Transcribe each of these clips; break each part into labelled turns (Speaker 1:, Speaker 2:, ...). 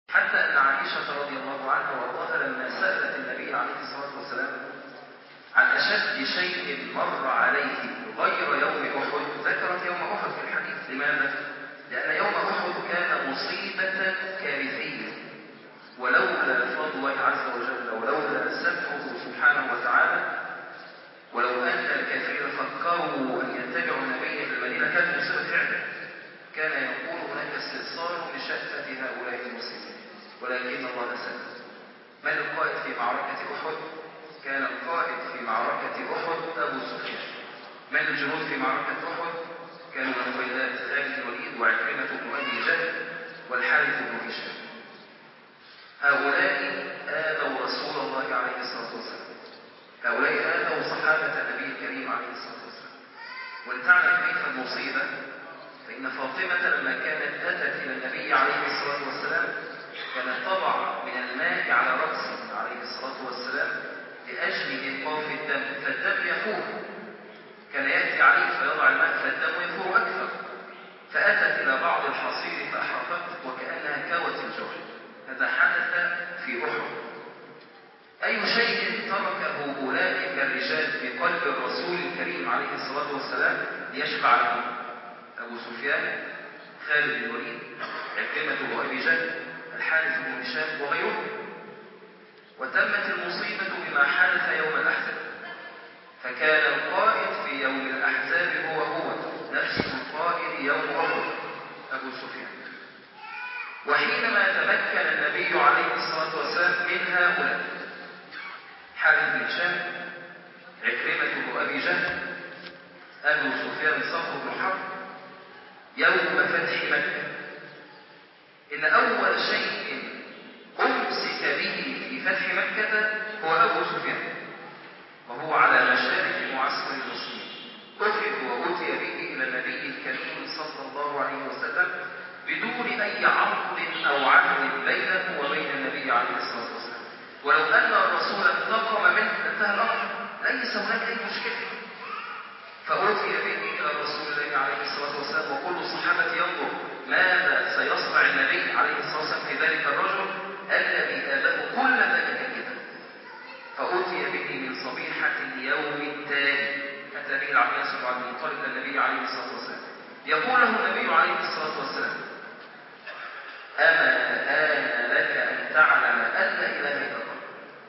Speaker 1: حتى أن عائشة رضي الله عنها وارضاها لما سألت النبي عليه الصلاة والسلام عن أشد شيء مر عليه غير يوم أحد ذكرت يوم أحد في الحديث لماذا؟ لأن يوم أحد كان مصيبة كارثية ولولا فضل الله عز وجل ولولا سمحه سبحانه وتعالى ولو أن الكافرين فكروا أن يتبعوا النبي في المدينة كانت مصيبة فعلا كان يكون هناك استئصال لشأفة هؤلاء المسلمين ولكن الله سلم من القائد في معركة أحد؟ كان القائد في معركة أحد أبو سفيان من الجنود في معركة أحد؟ كانوا من قيادات خالد الوليد وعكرمة بن أبي جهل والحارث بن هشام هؤلاء آذوا رسول الله عليه الصلاة والسلام هؤلاء آذوا صحابة النبي الكريم عليه الصلاة والسلام ولتعلم كيف المصيبة فإن فاطمة لما كانت أتت إلى النبي عليه الصلاة والسلام كانت تضع من الماء على رأسه عليه الصلاة والسلام لأجل إيقاف الدم فالدم يفور كان يأتي عليه فيضع الماء فالدم يفور أكثر فأتت إلى بعض الحصير فأحرقته وكأنها كوت الجرح هذا حدث في أحد أي شيء تركه أولئك الرجال في قلب الرسول الكريم عليه الصلاة والسلام ليشفع لهم أبو سفيان خالد بن الوليد عكرمة بن أبي جهل الحارث بن هشام وغيرهم وتمت المصيبة بما حدث يوم الأحزاب فكان القائد في يوم الأحزاب هو هو نفس القائد يوم أحد أبو سفيان وحينما تمكن النبي عليه الصلاة والسلام من هؤلاء حارث بن هشام عكرمة بن أبي جهل أبو سفيان صخر بن حرب يوم فتح مكة إن أول شيء أمسك به في فتح مكة هو أبو سفيان وهو على مشارف معسكر المسلمين أخذ وأتي به إلى النبي الكريم صلى الله عليه وسلم بدون أي عقد أو عهد بينه وبين النبي عليه الصلاة والسلام ولو أن الرسول انتقم منه انتهى الأمر ليس هناك أي مشكلة فأوتي به إلى رسول الله عليه الصلاة والسلام وكل الصحابة ينظر ماذا سيصنع النبي عليه الصلاة والسلام في ذلك الرجل الذي آبه كل ذلك الكتاب فأوتي به من صبيحة اليوم التالي أتى به العباس بن عبد المطلب النبي عليه الصلاة والسلام يقول له النبي عليه الصلاة والسلام أما آن لك أن تعلم أن لا إله إلا الله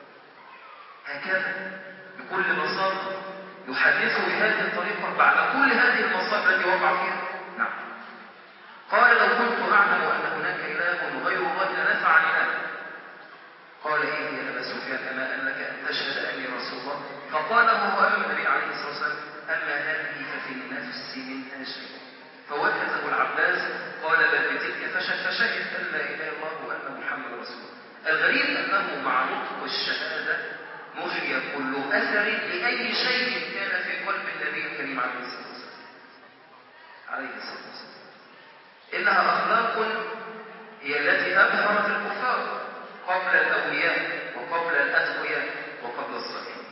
Speaker 1: هكذا بكل بساطة يحدثه بهذه الطريقة بعد كل هذه المصائب التي وقع فيها نعم قال لو كنت أعلم أن هناك إله غير الله لنفعني هذا قال إيه يا أبا سفيان أما أن لك أن تشهد أني رسول الله فقال هو أمام النبي عليه الصلاة والسلام أما هذه ففي النفس منها شيء فوكزه العباس قال بل بتلك فشهد فشهد أن لا إله إلا الله وأن محمد رسول الله الغريب أنه مع نطق الشهادة محي كل أثر لأي شيء كان في قلب النبي الكريم عليه الصلاة والسلام عليه الصلاة والسلام إنها أخلاق هي التي أبهرت الكفار قبل الأولياء وقبل الأتقياء وقبل الصالحين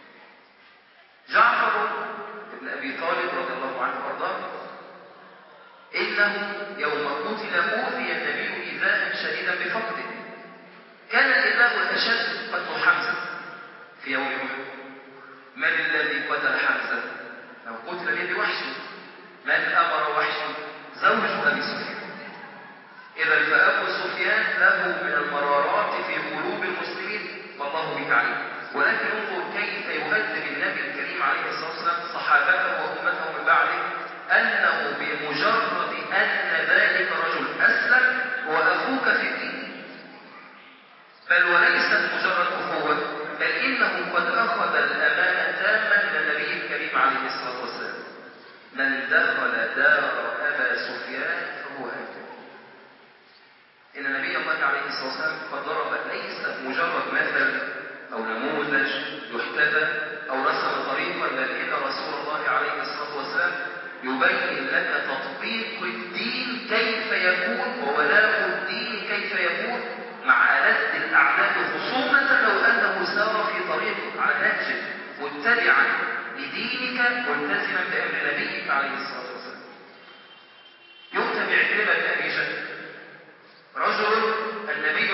Speaker 1: جعفر بن أبي طالب رضي الله عنه وارضاه إنه يوم قتل أوذي النبي إيذاء شديدا بفقده كان الإيذاء الأشد قتل حمزة في يوم أحد من الذي قتل حمزة؟ لو قتل بيد وحش من أمر وحش؟ زوج أبي سفيان إذا فأبو سفيان له من المرارات في قلوب المسلمين والله به عليم ولكن انظر كيف يهذب النبي الكريم عليه الصلاة والسلام صحابته وأمته من بعده أنه بمجرد أن ذلك الرجل أسلم هو أخوك في الدين بل وليست مجرد أخوة بل إنه قد أخذ الأمانة تاما من النبي الكريم عليه الصلاة والسلام من دخل دار أبا سفيان فهو آمن إن نبي الله عليه الصلاة والسلام قد ضرب ليس مجرد مثل أو نموذج يحتذى أو رسم طريقا بل إن رسول الله عليه الصلاة والسلام يبين لك تطبيق الدين كيف يكون وولاء الدين كيف يكون مع ألد الأعداء خصومة لو أنه سار في طريق على نهج متبعا لدينك ملتزما بأمر نبيك عليه الصلاة والسلام يؤتى بعكرمة أبي جهل رجل النبي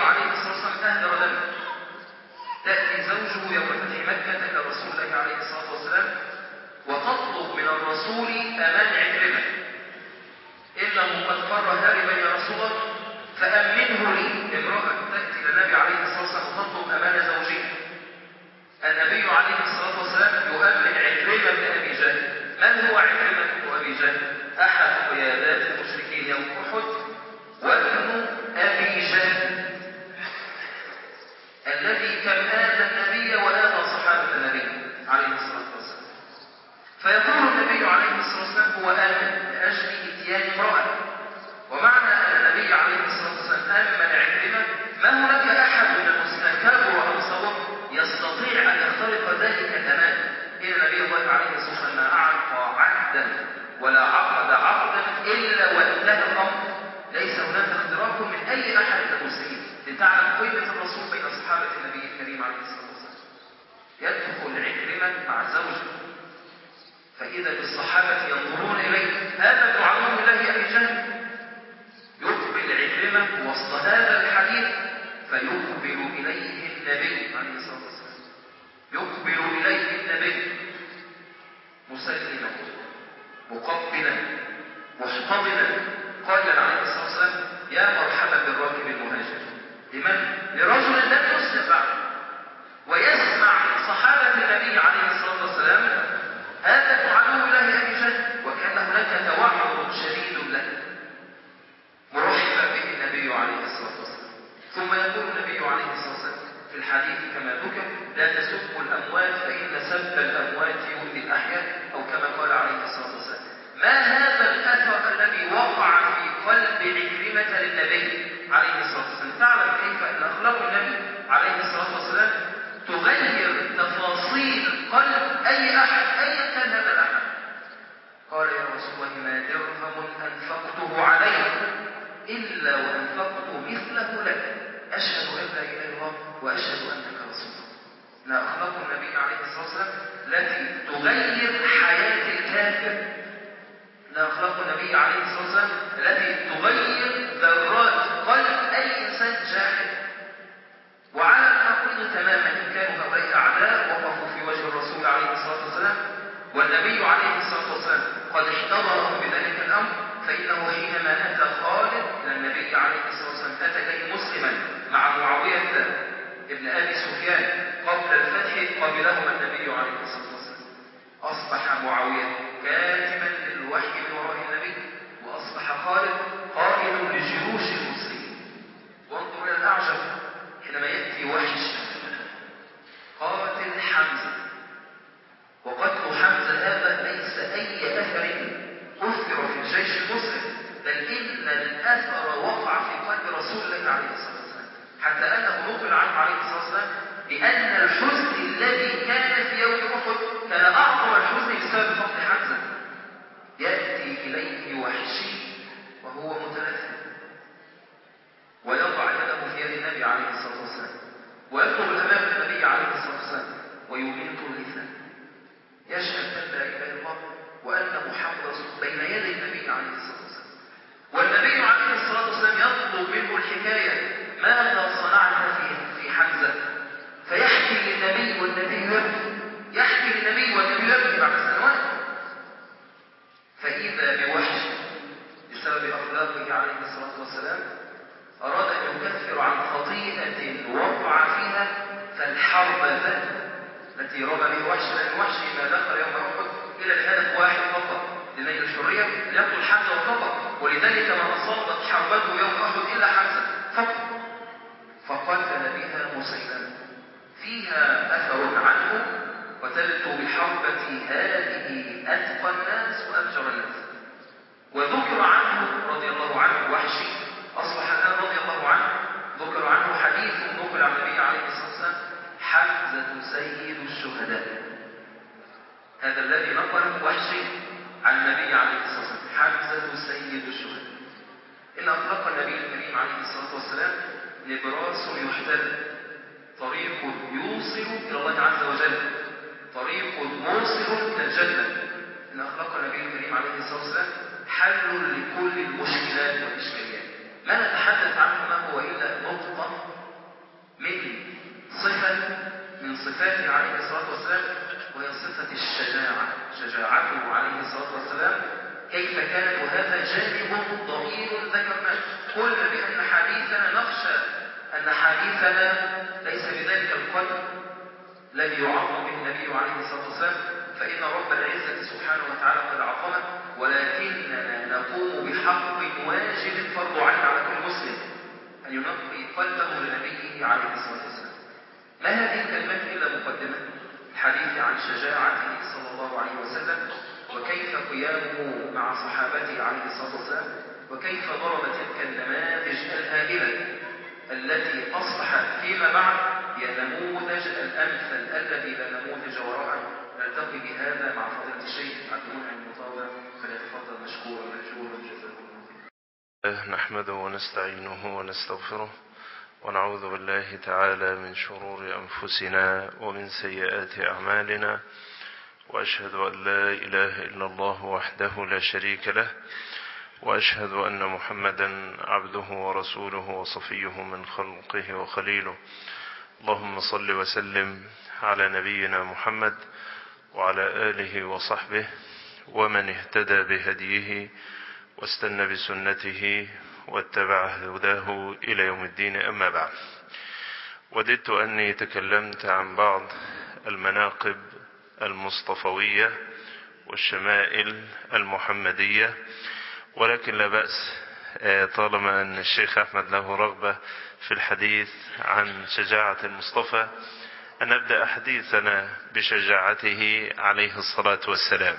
Speaker 1: الصلاة والسلام وتطلب من الرسول أمان عكرمة إنه قد فر هاربا يا رسول الله فأمنه لي امرأة تأتي إلى النبي عليه الصلاة والسلام وتطلب أمان زوجها النبي عليه الصلاة والسلام يؤمن عكرمة بن أبي جهل من هو عكرمة بن أبي جهل أحد قيادات المشركين يوم أحد وابن أبي جهل الذي كم آذى النبي وآذى صحابة النبي عليه الصلاة والسلام فيقول النبي عليه الصلاة والسلام هو آمن لأجل إتيان امرأة ومعنى أن النبي عليه الصلاة والسلام آمن عكرمة ما هناك أحد من المسلمين كبر أم صغر يستطيع أن يخترق ذلك تماما إن نبي الله عليه الصلاة والسلام ما أعطى عهدا ولا عقد عقدا إلا وانتهى الأمر ليس هناك اختراق من أي أحد من المسلمين لتعلم قيمة الرسول بين صحابة النبي الكريم عليه الصلاة والسلام يدخل عكرمة مع زوجه فإذا بالصحابة ينظرون إليه هذا ابن عدو الله أبي جهل يقبل عكرمة وسط هذا الحديث فيقبل إليه النبي عليه الصلاة والسلام يقبل إليه النبي مسلما مقبلا محتضنا قائلا عليه الصلاة والسلام يا مرحبا بالراكب المهاجر لمن؟ لرجل لم يسلم بعد ويسمع من صحابة النبي عليه الصلاة والسلام هذا ابن عدو الله أبي جهل وكان هناك توعد شديد له مرحبا به النبي عليه الصلاة والسلام ثم يقول النبي عليه الصلاة والسلام في الحديث كما ذكر لا تسبوا الأموات فإن سب الأموات يؤذي الأحياء أو كما قال عليه الصلاة والسلام ما هذا الأثر الذي وقع في قلب عكرمة للنبي عليه الصلاة والسلام تعلم كيف أن أخلاق النبي عليه الصلاة والسلام تغير تفاصيل قلب أي أحد أيا كان هذا الأحد قال يا رسول الله ما درهم أنفقته عليك إلا وأنفقت مثله لك أشهد أن لا إله إلا الله وأشهد أنك رسول الله لا أخلاق النبي عليه الصلاة والسلام التي تغير حياة الكافر لا أخلاق النبي عليه الصلاة والسلام التي تغير ذرات قلب أي إنسان جاحد وعلى النقيض تماما إن كانوا هؤلاء أعداء وقفوا في وجه الرسول عليه الصلاة والسلام والنبي عليه الصلاة والسلام قد احتضرهم بذلك الأمر فإنه حينما أتى خالد إلى النبي عليه الصلاة والسلام أتى إليه مسلما مع معاوية ابن أبي سفيان قبل الفتح قبلهما النبي عليه الصلاة والسلام أصبح معاوية كاتما للوحي من وراء النبي وأصبح خالد قائد لجيوش المسلمين وانظر إلى الأعجب حينما يأتي وحش قاتل حمزة وقتل حمزة هذا ليس أي أثر أثر في الجيش المسلم بل إن الأثر وقع في قلب رسول الله عليه الصلاة والسلام حتى أنه نقل عنه عليه الصلاة والسلام بأن الحزن الذي كان في يوم أحد كان أعظم الحزن بسبب فقد حمزة يأتي إليه وحشي وهو متلثم ويضع يده في يد النبي عليه الصلاة والسلام ويطلب الأمام النبي عليه الصلاة والسلام ويميط اللسان يشهد أن لا إله إلا الله وأن محمد بين يدي النبي عليه الصلاة والسلام والنبي عليه الصلاة والسلام يطلب منه الحكاية ماذا صنعت في في حمزة فيحكي للنبي والنبي يبكي يحكي للنبي والنبي يبكي بعد سنوات فإذا بوحش بسبب أخلاقه عليه الصلاة والسلام أراد أن يكفر عن خطيئة وقع فيها فالحرب ذات التي رمى به وحش لأن وحش ما دخل يوم أحد إلى الهدف واحد فقط لنيل الحرية ليقتل حمزة فقط ولذلك ما أصابت حربته يوم أحد إلا حمزة فقط فقتل بها مسيلمة فيها أثر عنه قتلت بحربتي هذه أتقى الناس وأفجر الناس وذكر عنه رضي الله عنه وحشي أصبح الآن رضي الله عنه ذكر عنه حديث نقل عن النبي عليه الصلاة والسلام حمزة سيد الشهداء هذا الذي نقله وحشي عن النبي عليه الصلاة والسلام حمزة سيد الشهداء إن أطلق النبي الكريم عليه الصلاة والسلام نبراس يحتل طريق يوصل إلى الله عز وجل طريق موصل إلى الجنة إن أخلاق النبي الكريم عليه الصلاة والسلام حل لكل المشكلات والإشكاليات ما نتحدث عنه ما هو إلا نقطة من صفة من صفاته عليه الصلاة والسلام وهي صفة الشجاعة شجاعته عليه الصلاة والسلام كيف كانت وهذا جانب ضمير ذكرناه قلنا بأن حديثنا نخشى أن حديثنا ليس بذلك القدر الذي يعظم به النبي عليه الصلاة والسلام فإن رب العزة سبحانه وتعالى قد عظمه ولكننا نقوم بحق واجب فرض عين على كل مسلم أن ينقي قلبه لنبيه عليه الصلاة والسلام ما هذه الكلمات إلا مقدمة الحديث عن شجاعته صلى الله عليه وسلم وكيف قيامه مع صحابته عليه الصلاة والسلام وكيف ضرب تلك النماذج الهائلة التي أصبحت فيما بعد هي النموذج الأمثل الذي لا نموذج وراءه نلتقي بهذا مع فضيلة الشيخ عبد المنعم المطاوع فليتفضل مشكورا مأجورا جزاكم الله خيرا.
Speaker 2: نحمده ونستعينه ونستغفره ونعوذ بالله تعالى من شرور أنفسنا ومن سيئات أعمالنا وأشهد أن لا إله إلا الله وحده لا شريك له وأشهد أن محمدا عبده ورسوله وصفيه من خلقه وخليله اللهم صل وسلم على نبينا محمد وعلى آله وصحبه ومن اهتدى بهديه واستنى بسنته واتبع هداه إلى يوم الدين أما بعد وددت أني تكلمت عن بعض المناقب المصطفوية والشمائل المحمدية ولكن لا بأس طالما أن الشيخ أحمد له رغبة في الحديث عن شجاعة المصطفى أن نبدأ حديثنا بشجاعته عليه الصلاة والسلام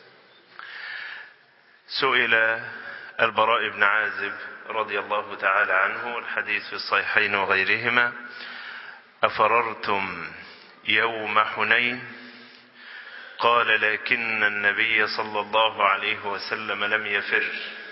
Speaker 2: سئل البراء بن عازب رضي الله تعالى عنه الحديث في الصحيحين وغيرهما أفررتم يوم حنين قال لكن النبي صلى الله عليه وسلم لم يفر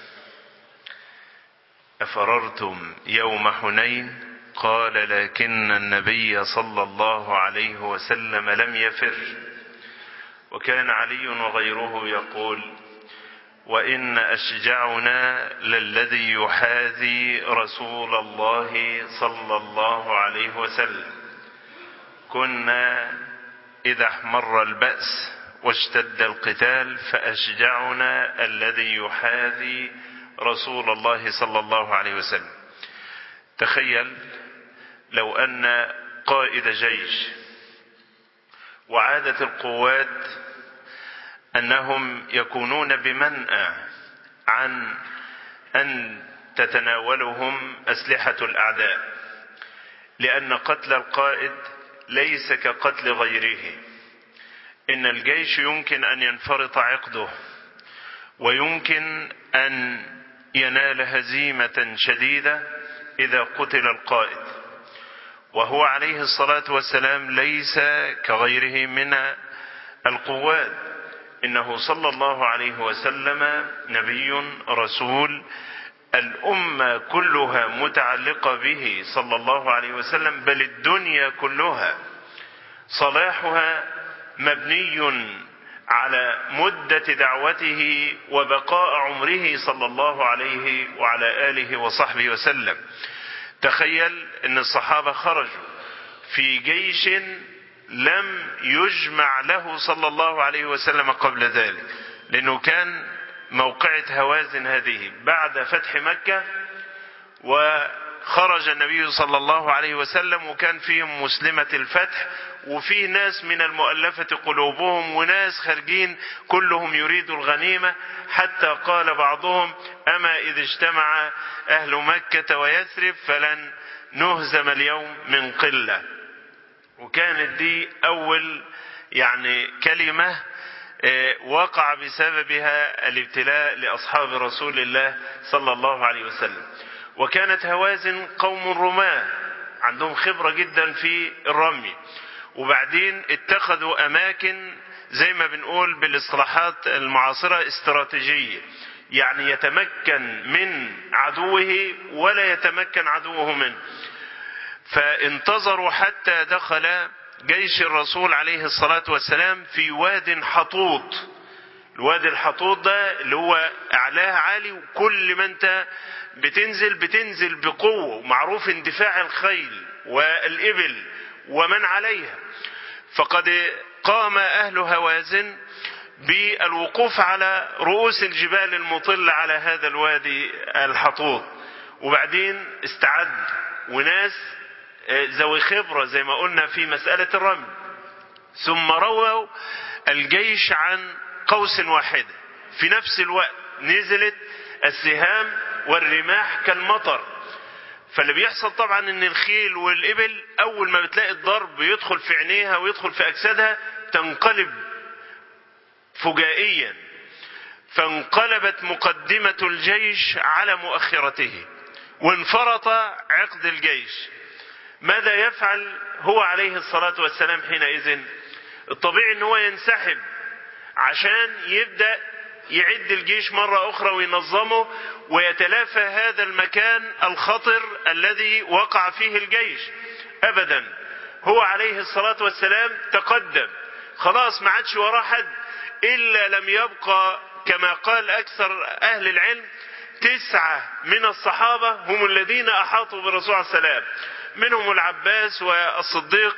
Speaker 2: أفررتم يوم حنين قال لكن النبي صلى الله عليه وسلم لم يفر وكان علي وغيره يقول وإن أشجعنا للذي يحاذي رسول الله صلى الله عليه وسلم كنا إذا احمر البأس واشتد القتال فأشجعنا الذي يحاذي رسول الله صلى الله عليه وسلم تخيل لو أن قائد جيش وعادة القوات أنهم يكونون بمنأى عن أن تتناولهم أسلحة الأعداء لأن قتل القائد ليس كقتل غيره إن الجيش يمكن أن ينفرط عقده ويمكن أن ينال هزيمة شديدة إذا قتل القائد وهو عليه الصلاة والسلام ليس كغيره من القوات إنه صلى الله عليه وسلم نبي رسول الأمة كلها متعلقة به صلى الله عليه وسلم بل الدنيا كلها صلاحها مبني على مدة دعوته وبقاء عمره صلى الله عليه وعلى آله وصحبه وسلم تخيل ان الصحابة خرجوا في جيش لم يجمع له صلى الله عليه وسلم قبل ذلك لانه كان موقعة هوازن هذه بعد فتح مكة وخرج النبي صلى الله عليه وسلم وكان فيهم مسلمة الفتح وفي ناس من المؤلفة قلوبهم وناس خارجين كلهم يريدوا الغنيمة حتى قال بعضهم أما إذا اجتمع أهل مكة ويثرب فلن نهزم اليوم من قلة وكانت دي أول يعني كلمة وقع بسببها الابتلاء لأصحاب رسول الله صلى الله عليه وسلم وكانت هوازن قوم رماه عندهم خبرة جدا في الرمي وبعدين اتخذوا أماكن زي ما بنقول بالاصطلاحات المعاصرة استراتيجية يعني يتمكن من عدوه ولا يتمكن عدوه منه فانتظروا حتى دخل جيش الرسول عليه الصلاة والسلام في واد حطوط الوادي الحطوط ده اللي هو اعلاه عالي وكل ما انت بتنزل بتنزل بقوة ومعروف اندفاع الخيل والابل ومن عليها فقد قام أهل هوازن بالوقوف على رؤوس الجبال المطلة على هذا الوادي الحطوط وبعدين استعد وناس ذوي خبرة زي ما قلنا في مسألة الرمي ثم رووا الجيش عن قوس واحدة في نفس الوقت نزلت السهام والرماح كالمطر فاللي بيحصل طبعا ان الخيل والابل اول ما بتلاقي الضرب يدخل في عينيها ويدخل في اجسادها تنقلب فجائيا فانقلبت مقدمة الجيش على مؤخرته وانفرط عقد الجيش ماذا يفعل هو عليه الصلاة والسلام حينئذ الطبيعي ان هو ينسحب عشان يبدأ يعد الجيش مرة أخرى وينظمه ويتلافى هذا المكان الخطر الذي وقع فيه الجيش أبدا هو عليه الصلاة والسلام تقدم خلاص ما عادش وراه حد إلا لم يبقى كما قال أكثر أهل العلم تسعة من الصحابة هم الذين أحاطوا بالرسول عليه السلام منهم العباس والصديق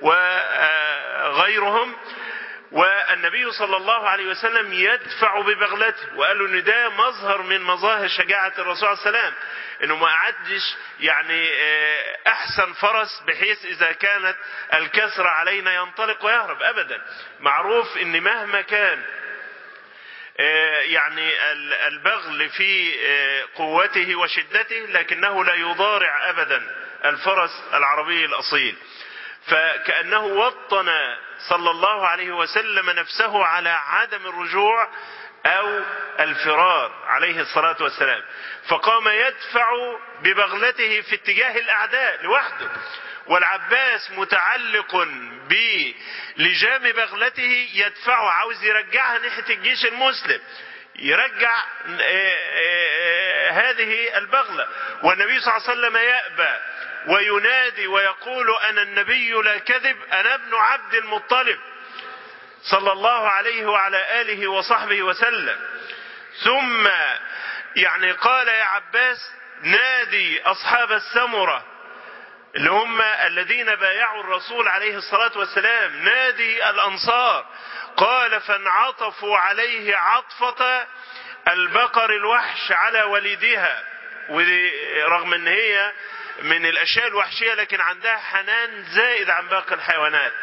Speaker 2: وغيرهم والنبي صلى الله عليه وسلم يدفع ببغلته وقال له ان ده مظهر من مظاهر شجاعة الرسول عليه السلام انه ما قعدش يعني احسن فرس بحيث اذا كانت الكسرة علينا ينطلق ويهرب ابدا معروف ان مهما كان يعني البغل في قوته وشدته لكنه لا يضارع ابدا الفرس العربي الاصيل فكأنه وطن صلى الله عليه وسلم نفسه على عدم الرجوع أو الفرار عليه الصلاة والسلام فقام يدفع ببغلته في اتجاه الأعداء لوحده والعباس متعلق بلجام بغلته يدفعه عاوز يرجعها ناحية الجيش المسلم يرجع هذه البغلة والنبي صلى الله عليه وسلم يأبى وينادي ويقول أنا النبي لا كذب أنا ابن عبد المطلب صلى الله عليه وعلى آله وصحبه وسلم ثم يعني قال يا عباس نادي أصحاب السمرة اللي هم الذين بايعوا الرسول عليه الصلاة والسلام نادي الأنصار قال فانعطفوا عليه عطفة البقر الوحش على وليدها ورغم ان هي من الاشياء الوحشية لكن عندها حنان زائد عن باقي الحيوانات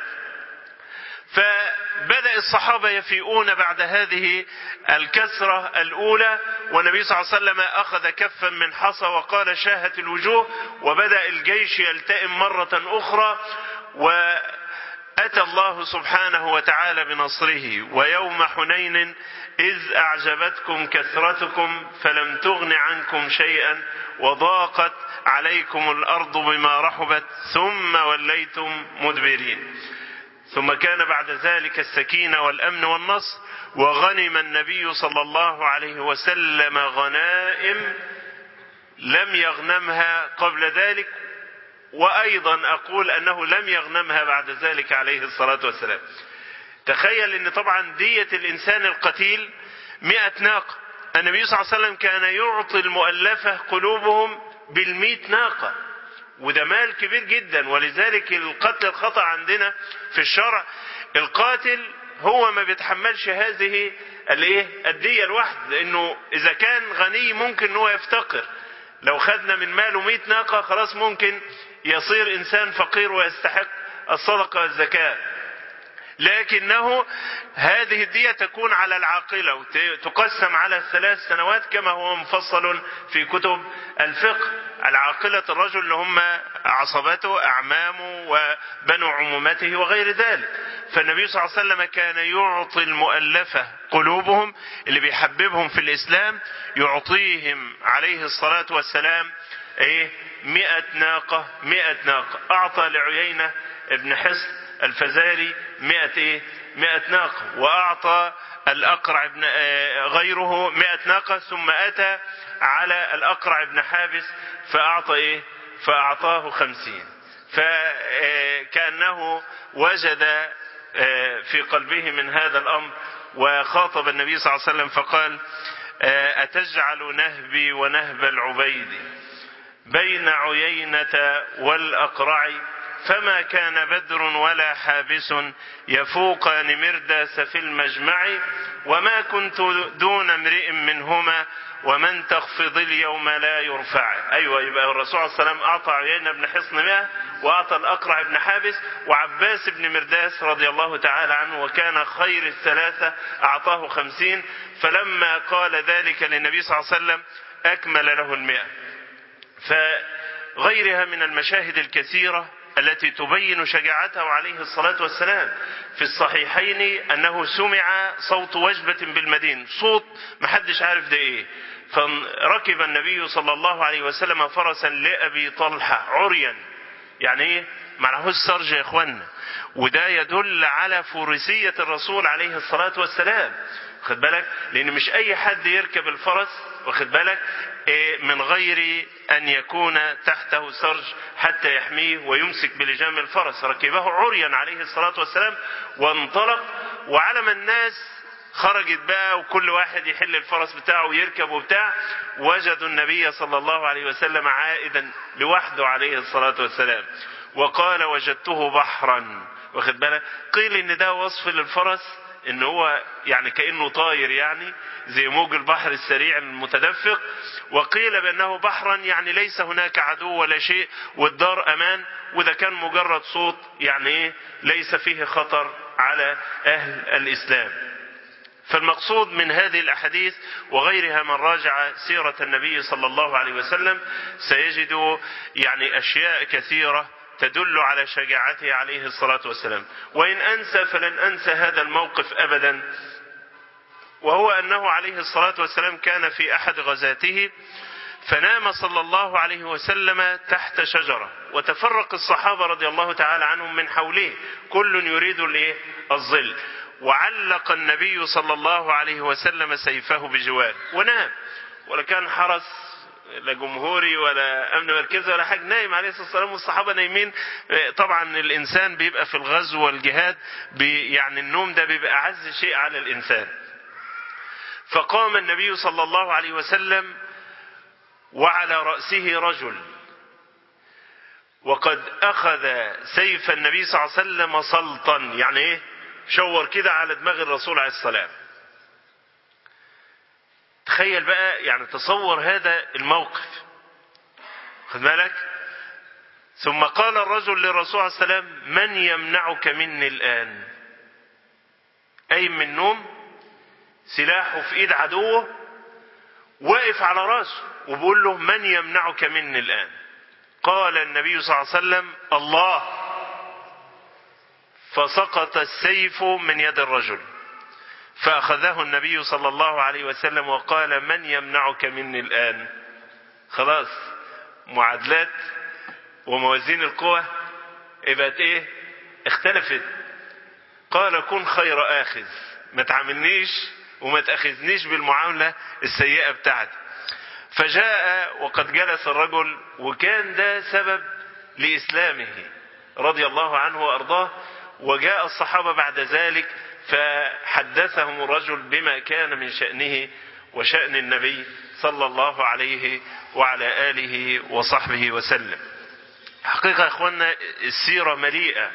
Speaker 2: فبدأ الصحابة يفيئون بعد هذه الكسرة الأولى والنبي صلى الله عليه وسلم أخذ كفا من حصى وقال شاهت الوجوه وبدأ الجيش يلتئم مرة أخرى وأتى الله سبحانه وتعالى بنصره ويوم حنين إذ أعجبتكم كثرتكم فلم تغن عنكم شيئا وضاقت عليكم الأرض بما رحبت ثم وليتم مدبرين ثم كان بعد ذلك السكينة والأمن والنصر وغنم النبي صلى الله عليه وسلم غنائم لم يغنمها قبل ذلك وأيضا أقول أنه لم يغنمها بعد ذلك عليه الصلاة والسلام تخيل أن طبعا دية الإنسان القتيل مئة ناقة النبي صلى الله عليه وسلم كان يعطي المؤلفة قلوبهم بالمئة ناقة وده مال كبير جدا ولذلك القتل الخطأ عندنا في الشرع القاتل هو ما بيتحملش هذه الايه الدية الواحد لانه اذا كان غني ممكن ان هو يفتقر لو خدنا من ماله 100 ناقة خلاص ممكن يصير انسان فقير ويستحق الصدقة والزكاة لكنه هذه الدية تكون على العاقلة وتقسم على ثلاث سنوات كما هو مفصل في كتب الفقه العاقلة الرجل اللي هم عصبته أعمامه وبنو عمومته وغير ذلك فالنبي صلى الله عليه وسلم كان يعطي المؤلفة قلوبهم اللي بيحببهم في الإسلام يعطيهم عليه الصلاة والسلام ايه مئة ناقة مئة ناقة أعطى لعيينة ابن حصن الفزاري مئة ايه مئة ناقة وأعطى الأقرع ابن غيره مئة ناقة ثم أتى على الأقرع ابن حابس فأعطى إيه فأعطاه خمسين فكأنه وجد في قلبه من هذا الأمر وخاطب النبي صلى الله عليه وسلم فقال أتجعل نهبي ونهب العبيد بين عيينة والأقرع فما كان بدر ولا حابس يفوقان مرداس في المجمع وما كنت دون امرئ منهما ومن تخفض اليوم لا يرفع ايوه يبقى الرسول عليه السلام اعطى عيينة بن حصن مئة واعطى الاقرع بن حابس وعباس بن مرداس رضي الله تعالى عنه وكان خير الثلاثة اعطاه خمسين فلما قال ذلك للنبي صلى الله عليه وسلم اكمل له المئة فغيرها من المشاهد الكثيرة التي تبين شجاعته عليه الصلاة والسلام في الصحيحين أنه سمع صوت وجبة بالمدين صوت محدش عارف ده إيه فركب النبي صلى الله عليه وسلم فرسا لأبي طلحة عريا يعني إيه معهوش سرج يا إخوانا وده يدل على فروسية الرسول عليه الصلاة والسلام واخد بالك لأن مش أي حد يركب الفرس واخد بالك من غير أن يكون تحته سرج حتى يحميه ويمسك بلجام الفرس ركبه عريا عليه الصلاة والسلام وانطلق وعلم الناس خرجت بقى وكل واحد يحل الفرس بتاعه ويركب وبتاع وجدوا النبي صلى الله عليه وسلم عائدا لوحده عليه الصلاة والسلام وقال وجدته بحرا واخد بالك قيل ان ده وصف للفرس ان هو يعني كانه طاير يعني زي موج البحر السريع المتدفق وقيل بانه بحرا يعني ليس هناك عدو ولا شيء والدار امان وده كان مجرد صوت يعني ايه ليس فيه خطر على اهل الاسلام فالمقصود من هذه الاحاديث وغيرها من راجع سيره النبي صلى الله عليه وسلم سيجد يعني اشياء كثيره تدل على شجاعته عليه الصلاة والسلام وإن أنسى فلن أنسى هذا الموقف أبدا وهو أنه عليه الصلاة والسلام كان في أحد غزاته فنام صلى الله عليه وسلم تحت شجرة وتفرق الصحابة رضي الله تعالى عنهم من حوله كل يريد الظل وعلق النبي صلى الله عليه وسلم سيفه بجوار ونام ولا كان حرس لا جمهوري ولا امن مركزي ولا حاجه نايم عليه الصلاه والسلام والصحابه نايمين طبعا الانسان بيبقى في الغزو والجهاد بي يعني النوم ده بيبقى اعز شيء على الانسان فقام النبي صلى الله عليه وسلم وعلى راسه رجل وقد اخذ سيف النبي صلى الله عليه وسلم سلطا يعني ايه شور كده على دماغ الرسول عليه السلام تخيل بقى يعني تصور هذا الموقف خد بالك ثم قال الرجل للرسول عليه السلام من يمنعك مني الآن أي من النوم سلاحه في إيد عدوه واقف على راسه وبيقول له من يمنعك مني الآن قال النبي صلى الله عليه وسلم الله فسقط السيف من يد الرجل فأخذه النبي صلى الله عليه وسلم وقال من يمنعك مني الآن خلاص معادلات وموازين القوى بقت ايه اختلفت قال كن خير آخذ ما تعاملنيش وما تأخذنيش بالمعاملة السيئة بتاعتي فجاء وقد جلس الرجل وكان ده سبب لإسلامه رضي الله عنه وأرضاه وجاء الصحابة بعد ذلك فحدثهم الرجل بما كان من شأنه وشأن النبي صلى الله عليه وعلى آله وصحبه وسلم حقيقة يا اخوانا السيرة مليئة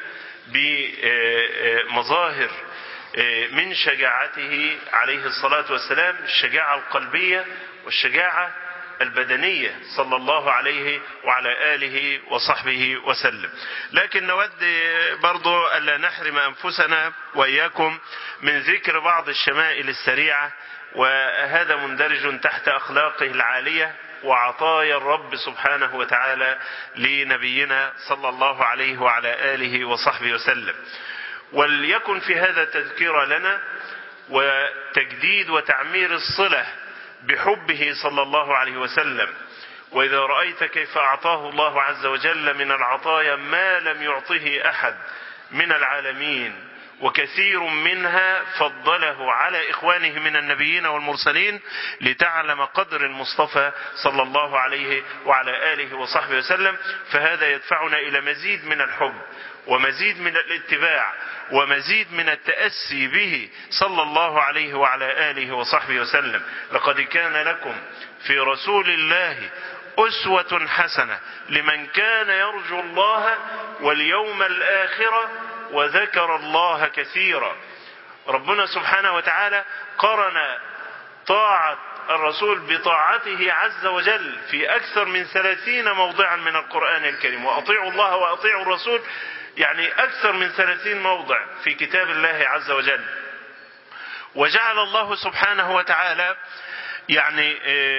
Speaker 2: بمظاهر من شجاعته عليه الصلاة والسلام الشجاعة القلبية والشجاعة البدنية صلى الله عليه وعلى آله وصحبه وسلم لكن نود برضو ألا نحرم أنفسنا وإياكم من ذكر بعض الشمائل السريعة وهذا مندرج تحت أخلاقه العالية وعطايا الرب سبحانه وتعالى لنبينا صلى الله عليه وعلى آله وصحبه وسلم وليكن في هذا تذكير لنا وتجديد وتعمير الصلة بحبه صلى الله عليه وسلم وإذا رأيت كيف أعطاه الله عز وجل من العطايا ما لم يعطه أحد من العالمين وكثير منها فضله على إخوانه من النبيين والمرسلين لتعلم قدر المصطفى صلى الله عليه وعلى آله وصحبه وسلم فهذا يدفعنا إلى مزيد من الحب ومزيد من الاتباع ومزيد من التأسي به صلى الله عليه وعلى آله وصحبه وسلم لقد كان لكم في رسول الله أسوة حسنة لمن كان يرجو الله واليوم الآخرة وذكر الله كثيرا ربنا سبحانه وتعالى قرن طاعة الرسول بطاعته عز وجل في أكثر من ثلاثين موضعا من القرآن الكريم وأطيعوا الله وأطيعوا الرسول يعني أكثر من ثلاثين موضع في كتاب الله عز وجل وجعل الله سبحانه وتعالى يعني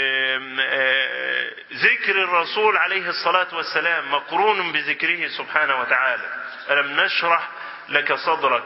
Speaker 2: ذكر الرسول عليه الصلاة والسلام مقرون بذكره سبحانه وتعالى ألم نشرح لك صدرك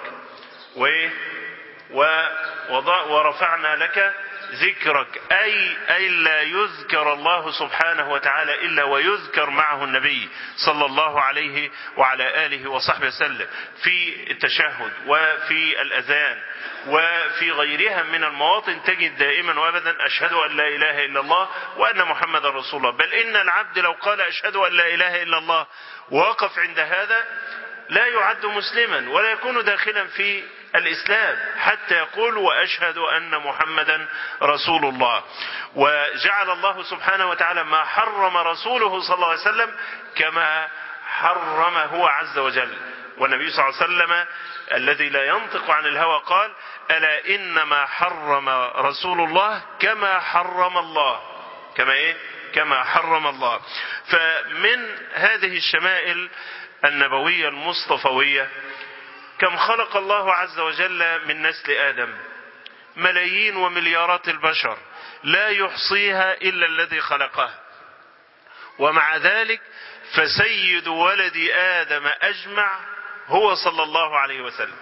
Speaker 2: ورفعنا لك ذكرك أي, أي لا يذكر الله سبحانه وتعالى إلا ويذكر معه النبي صلى الله عليه وعلى آله وصحبه وسلم في التشهد وفي الأذان وفي غيرها من المواطن تجد دائما وابدا أشهد أن لا إله إلا الله وأن محمد رسول الله بل إن العبد لو قال أشهد أن لا إله إلا الله ووقف عند هذا لا يعد مسلما ولا يكون داخلا في الإسلام حتى يقول وأشهد أن محمدا رسول الله وجعل الله سبحانه وتعالى ما حرم رسوله صلى الله عليه وسلم كما حرم هو عز وجل والنبي صلى الله عليه وسلم الذي لا ينطق عن الهوى قال ألا إنما حرم رسول الله كما حرم الله كما إيه كما حرم الله فمن هذه الشمائل النبوية المصطفوية كم خلق الله عز وجل من نسل آدم ملايين ومليارات البشر لا يحصيها إلا الذي خلقها ومع ذلك فسيد ولد آدم أجمع هو صلى الله عليه وسلم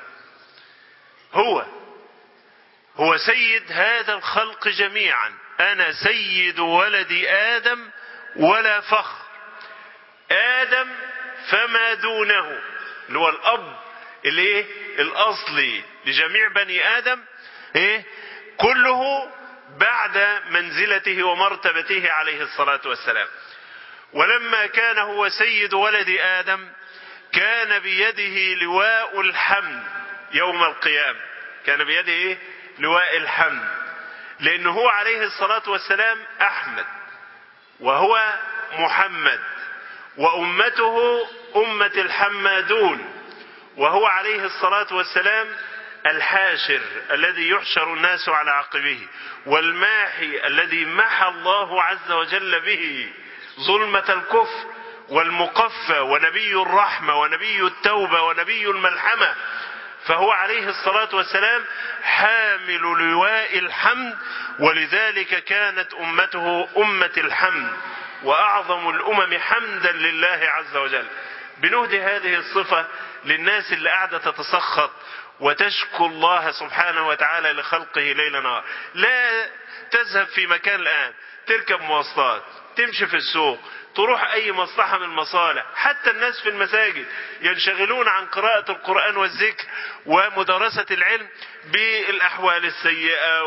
Speaker 2: هو هو سيد هذا الخلق جميعا أنا سيد ولد آدم ولا فخر آدم فما دونه اللي هو الأب الايه الاصلي لجميع بني ادم ايه كله بعد منزلته ومرتبته عليه الصلاة والسلام ولما كان هو سيد ولد آدم كان بيده لواء الحمد يوم القيامة كان بيده إيه؟ لواء الحمد لأنه هو عليه الصلاة والسلام أحمد وهو محمد وأمته أمة الحمادون وهو عليه الصلاة والسلام الحاشر الذي يحشر الناس على عقبه والماحي الذي محى الله عز وجل به ظلمة الكفر والمقفى ونبي الرحمة ونبي التوبة ونبي الملحمة فهو عليه الصلاة والسلام حامل لواء الحمد ولذلك كانت أمته أمة الحمد وأعظم الأمم حمدا لله عز وجل بنهدي هذه الصفة للناس اللي قاعدة تتسخط وتشكو الله سبحانه وتعالى لخلقه ليل نهار لا تذهب في مكان الآن تركب مواصلات تمشي في السوق تروح أي مصلحة من المصالح حتى الناس في المساجد ينشغلون عن قراءة القرآن والذكر ومدارسة العلم بالأحوال السيئة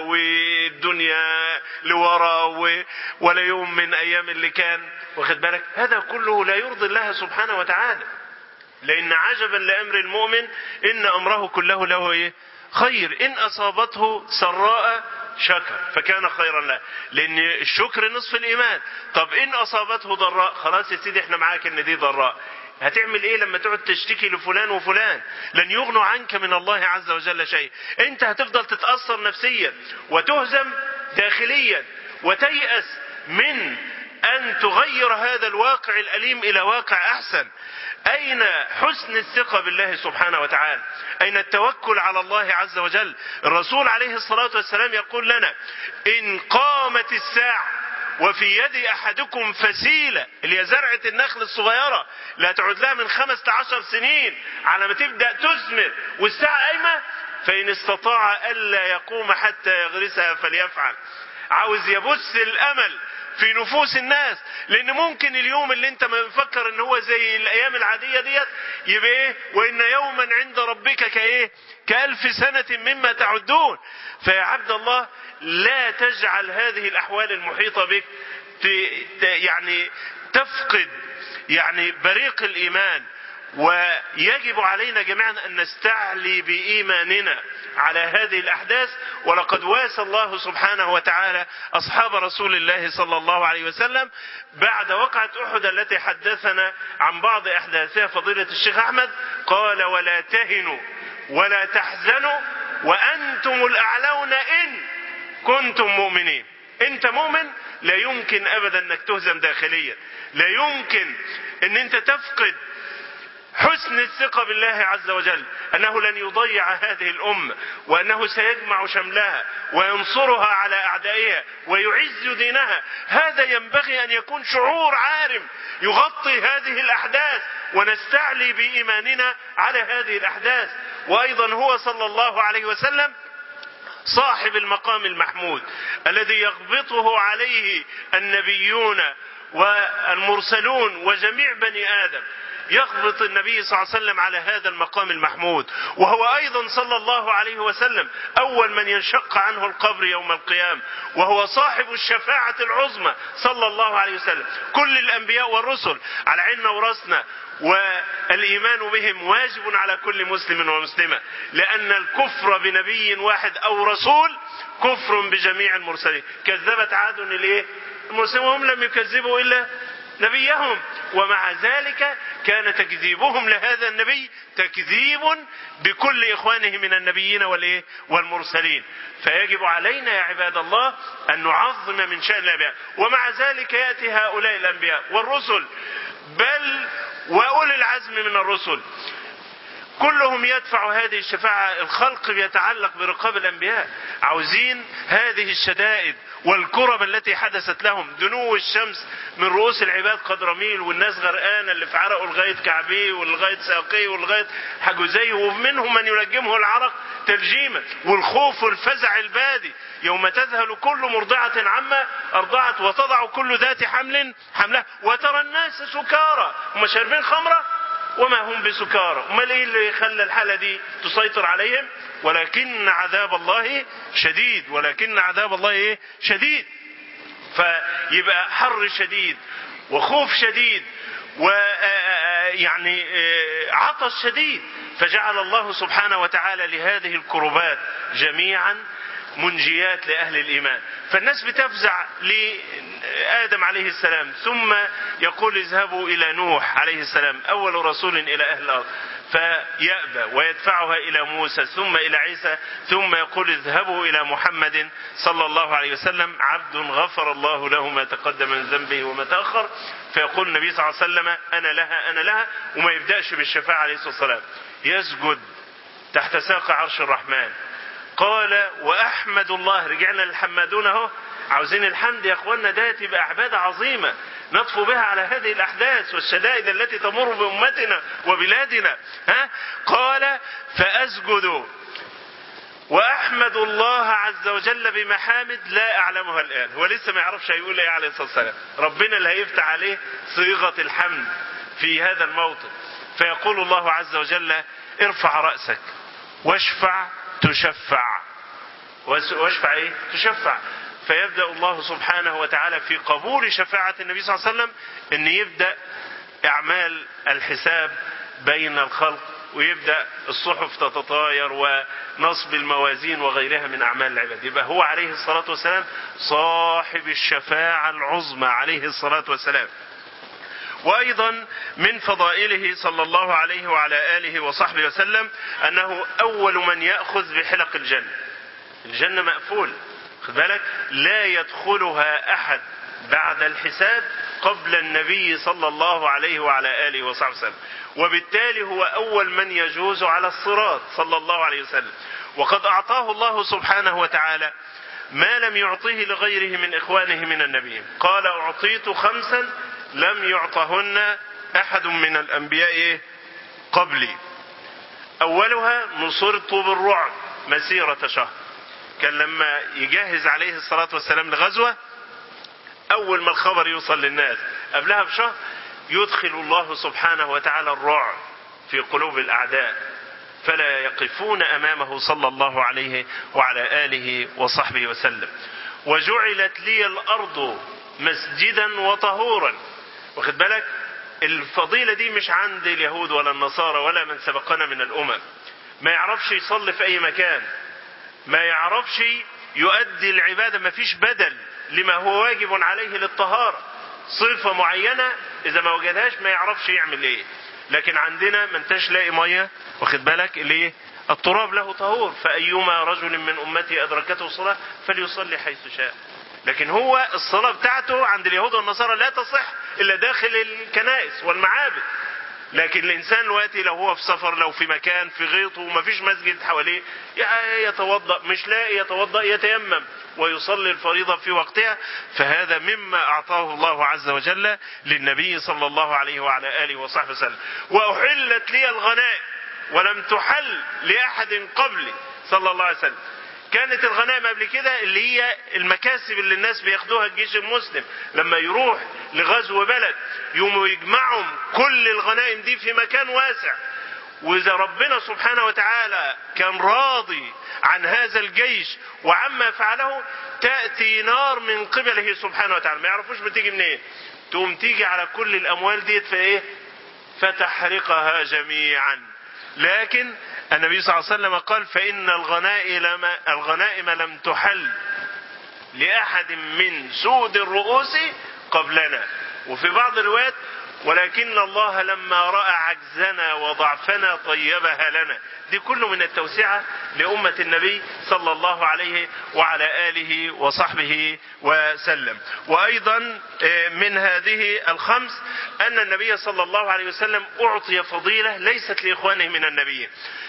Speaker 2: والدنيا لورا ولا يوم من أيام اللي كان واخد بالك هذا كله لا يرضي الله سبحانه وتعالى لأن عجبا لأمر المؤمن إن أمره كله له إيه؟ خير إن أصابته سراء شكر فكان خيرا له لأن الشكر نصف الإيمان طب إن أصابته ضراء خلاص يا سيدي إحنا معاك إن دي ضراء هتعمل ايه لما تقعد تشتكي لفلان وفلان لن يغنوا عنك من الله عز وجل شيء انت هتفضل تتأثر نفسيا وتهزم داخليا وتيأس من أن تغير هذا الواقع الأليم إلى واقع أحسن أين حسن الثقة بالله سبحانه وتعالى أين التوكل على الله عز وجل الرسول عليه الصلاة والسلام يقول لنا إن قامت الساعة وفي يد أحدكم فسيلة اللي هي زرعة النخل الصغيرة لا تعود لها من خمس عشر سنين على ما تبدأ تثمر والساعة قايمة فإن استطاع ألا يقوم حتى يغرسها فليفعل عاوز يبث الأمل في نفوس الناس لان ممكن اليوم اللي انت ما مفكر ان هو زي الايام العاديه ديت يبقى ايه وان يوما عند ربك كايه كالف سنه مما تعدون فيا عبد الله لا تجعل هذه الاحوال المحيطه بك يعني تفقد يعني بريق الايمان ويجب علينا جميعا أن نستعلي بإيماننا على هذه الأحداث ولقد واسى الله سبحانه وتعالى أصحاب رسول الله صلى الله عليه وسلم بعد وقعة أحد التي حدثنا عن بعض أحداثها فضيلة الشيخ أحمد قال ولا تهنوا ولا تحزنوا وأنتم الأعلون إن كنتم مؤمنين أنت مؤمن لا يمكن أبدا أنك تهزم داخليا لا يمكن أن أنت تفقد حسن الثقة بالله عز وجل أنه لن يضيع هذه الأمة وأنه سيجمع شملها وينصرها على أعدائها ويعز دينها هذا ينبغي أن يكون شعور عارم يغطي هذه الأحداث ونستعلي بإيماننا على هذه الأحداث وأيضا هو صلى الله عليه وسلم صاحب المقام المحمود الذي يغبطه عليه النبيون والمرسلون وجميع بني آدم يغبط النبي صلى الله عليه وسلم على هذا المقام المحمود وهو أيضا صلى الله عليه وسلم أول من ينشق عنه القبر يوم القيامة وهو صاحب الشفاعة العظمى صلى الله عليه وسلم كل الأنبياء والرسل على عيننا وراسنا والإيمان بهم واجب على كل مسلم ومسلمة لأن الكفر بنبي واحد أو رسول كفر بجميع المرسلين كذبت عاد الايه المرسلين وهم لم يكذبوا إلا نبيهم ومع ذلك كان تكذيبهم لهذا النبي تكذيب بكل إخوانه من النبيين والإيه والمرسلين فيجب علينا يا عباد الله أن نعظم من شأن الأنبياء ومع ذلك يأتي هؤلاء الأنبياء والرسل بل وأولي العزم من الرسل كلهم يدفع هذه الشفاعة الخلق بيتعلق برقاب الأنبياء عاوزين هذه الشدائد والكرب التي حدثت لهم دنو الشمس من رؤوس العباد قدر ميل والناس غرقانة اللي في عرقه لغاية كعبيه ولغاية ساقيه ولغاية حجزيه ومنهم من يلجمه العرق تلجيما والخوف والفزع البادي يوم تذهل كل مرضعة عما أرضعت وتضع كل ذات حمل حملها وترى الناس سكارى هم شاربين خمرة وما هم بسكارى امال ايه اللي خلى الحالة دي تسيطر عليهم ولكن عذاب الله شديد ولكن عذاب الله ايه شديد فيبقى حر شديد وخوف شديد ويعني عطش شديد فجعل الله سبحانه وتعالى لهذه الكربات جميعا منجيات لأهل الإيمان فالناس بتفزع لآدم عليه السلام ثم يقول اذهبوا إلى نوح عليه السلام أول رسول إلى أهل الأرض فيأبى ويدفعها إلى موسى ثم إلى عيسى ثم يقول اذهبوا إلى محمد صلى الله عليه وسلم عبد غفر الله له ما تقدم من ذنبه وما تأخر فيقول النبي صلى الله عليه وسلم أنا لها أنا لها وما يبدأش بالشفاعة عليه الصلاة والسلام يسجد تحت ساق عرش الرحمن قال واحمد الله رجعنا للحمادون اهو عاوزين الحمد يا اخوانا ده تبقى عباده عظيمه نطفو بها على هذه الاحداث والشدائد التي تمر بامتنا وبلادنا ها قال فاسجد واحمد الله عز وجل بمحامد لا اعلمها الان هو لسه ما يعرفش هيقول ايه عليه الصلاه والسلام ربنا اللي هيفتح عليه صيغه الحمد في هذا الموطن فيقول الله عز وجل ارفع راسك واشفع تشفع واشفع ايه تشفع فيبدأ الله سبحانه وتعالى في قبول شفاعة النبي صلى الله عليه وسلم ان يبدأ اعمال الحساب بين الخلق ويبدأ الصحف تتطاير ونصب الموازين وغيرها من أعمال العباد يبقى هو عليه الصلاة والسلام صاحب الشفاعة العظمى عليه الصلاة والسلام وأيضا من فضائله صلى الله عليه وعلى آله وصحبه وسلم أنه أول من يأخذ بحلق الجنة الجنة مقفول خد بالك لا يدخلها أحد بعد الحساب قبل النبي صلى الله عليه وعلى آله وصحبه وسلم وبالتالي هو أول من يجوز على الصراط صلى الله عليه وسلم وقد أعطاه الله سبحانه وتعالى ما لم يعطيه لغيره من إخوانه من النبي قال أعطيت خمسا لم يعطهن أحد من الأنبياء قبلي أولها نصرت بالرعب مسيرة شهر كان لما يجهز عليه الصلاة والسلام لغزوة أول ما الخبر يوصل للناس قبلها بشهر يدخل الله سبحانه وتعالى الرعب في قلوب الأعداء فلا يقفون أمامه صلى الله عليه وعلى آله وصحبه وسلم وجعلت لي الأرض مسجدا وطهورا واخد بالك الفضيلة دي مش عند اليهود ولا النصارى ولا من سبقنا من الأمم ما يعرفش يصلي في أي مكان ما يعرفش يؤدي العبادة ما فيش بدل لما هو واجب عليه للطهارة صفة معينة إذا ما وجدهاش ما يعرفش يعمل إيه لكن عندنا ما انتش لاقي مية واخد بالك اللي التراب له طهور فأيما رجل من أمتي أدركته الصلاة فليصلي حيث شاء لكن هو الصلاة بتاعته عند اليهود والنصارى لا تصح إلا داخل الكنائس والمعابد لكن الإنسان دلوقتي لو هو في سفر لو في مكان في غيطه وما فيش مسجد حواليه يتوضأ مش لاقي يتوضأ يتيمم ويصلي الفريضة في وقتها فهذا مما أعطاه الله عز وجل للنبي صلى الله عليه وعلى آله وصحبه وسلم وأحلت لي الغنائم ولم تحل لأحد قبلي صلى الله عليه وسلم كانت الغنائم قبل كده اللي هي المكاسب اللي الناس بياخدوها الجيش المسلم لما يروح لغزو بلد يوم يجمعهم كل الغنائم دي في مكان واسع واذا ربنا سبحانه وتعالى كان راضي عن هذا الجيش وعما فعله تأتي نار من قبله سبحانه وتعالى ما يعرفوش بتيجي منين إيه؟ تقوم تيجي على كل الاموال ديت في ايه فتحرقها جميعا لكن النبي صلى الله عليه وسلم قال فإن الغنائم, الغنائم لم تحل لأحد من سود الرؤوس قبلنا وفي بعض الروايات ولكن الله لما رأى عجزنا وضعفنا طيبها لنا دي كله من التوسعة لأمة النبي صلى الله عليه وعلى آله وصحبه وسلم وأيضا من هذه الخمس أن النبي صلى الله عليه وسلم أعطي فضيلة ليست لإخوانه من النبي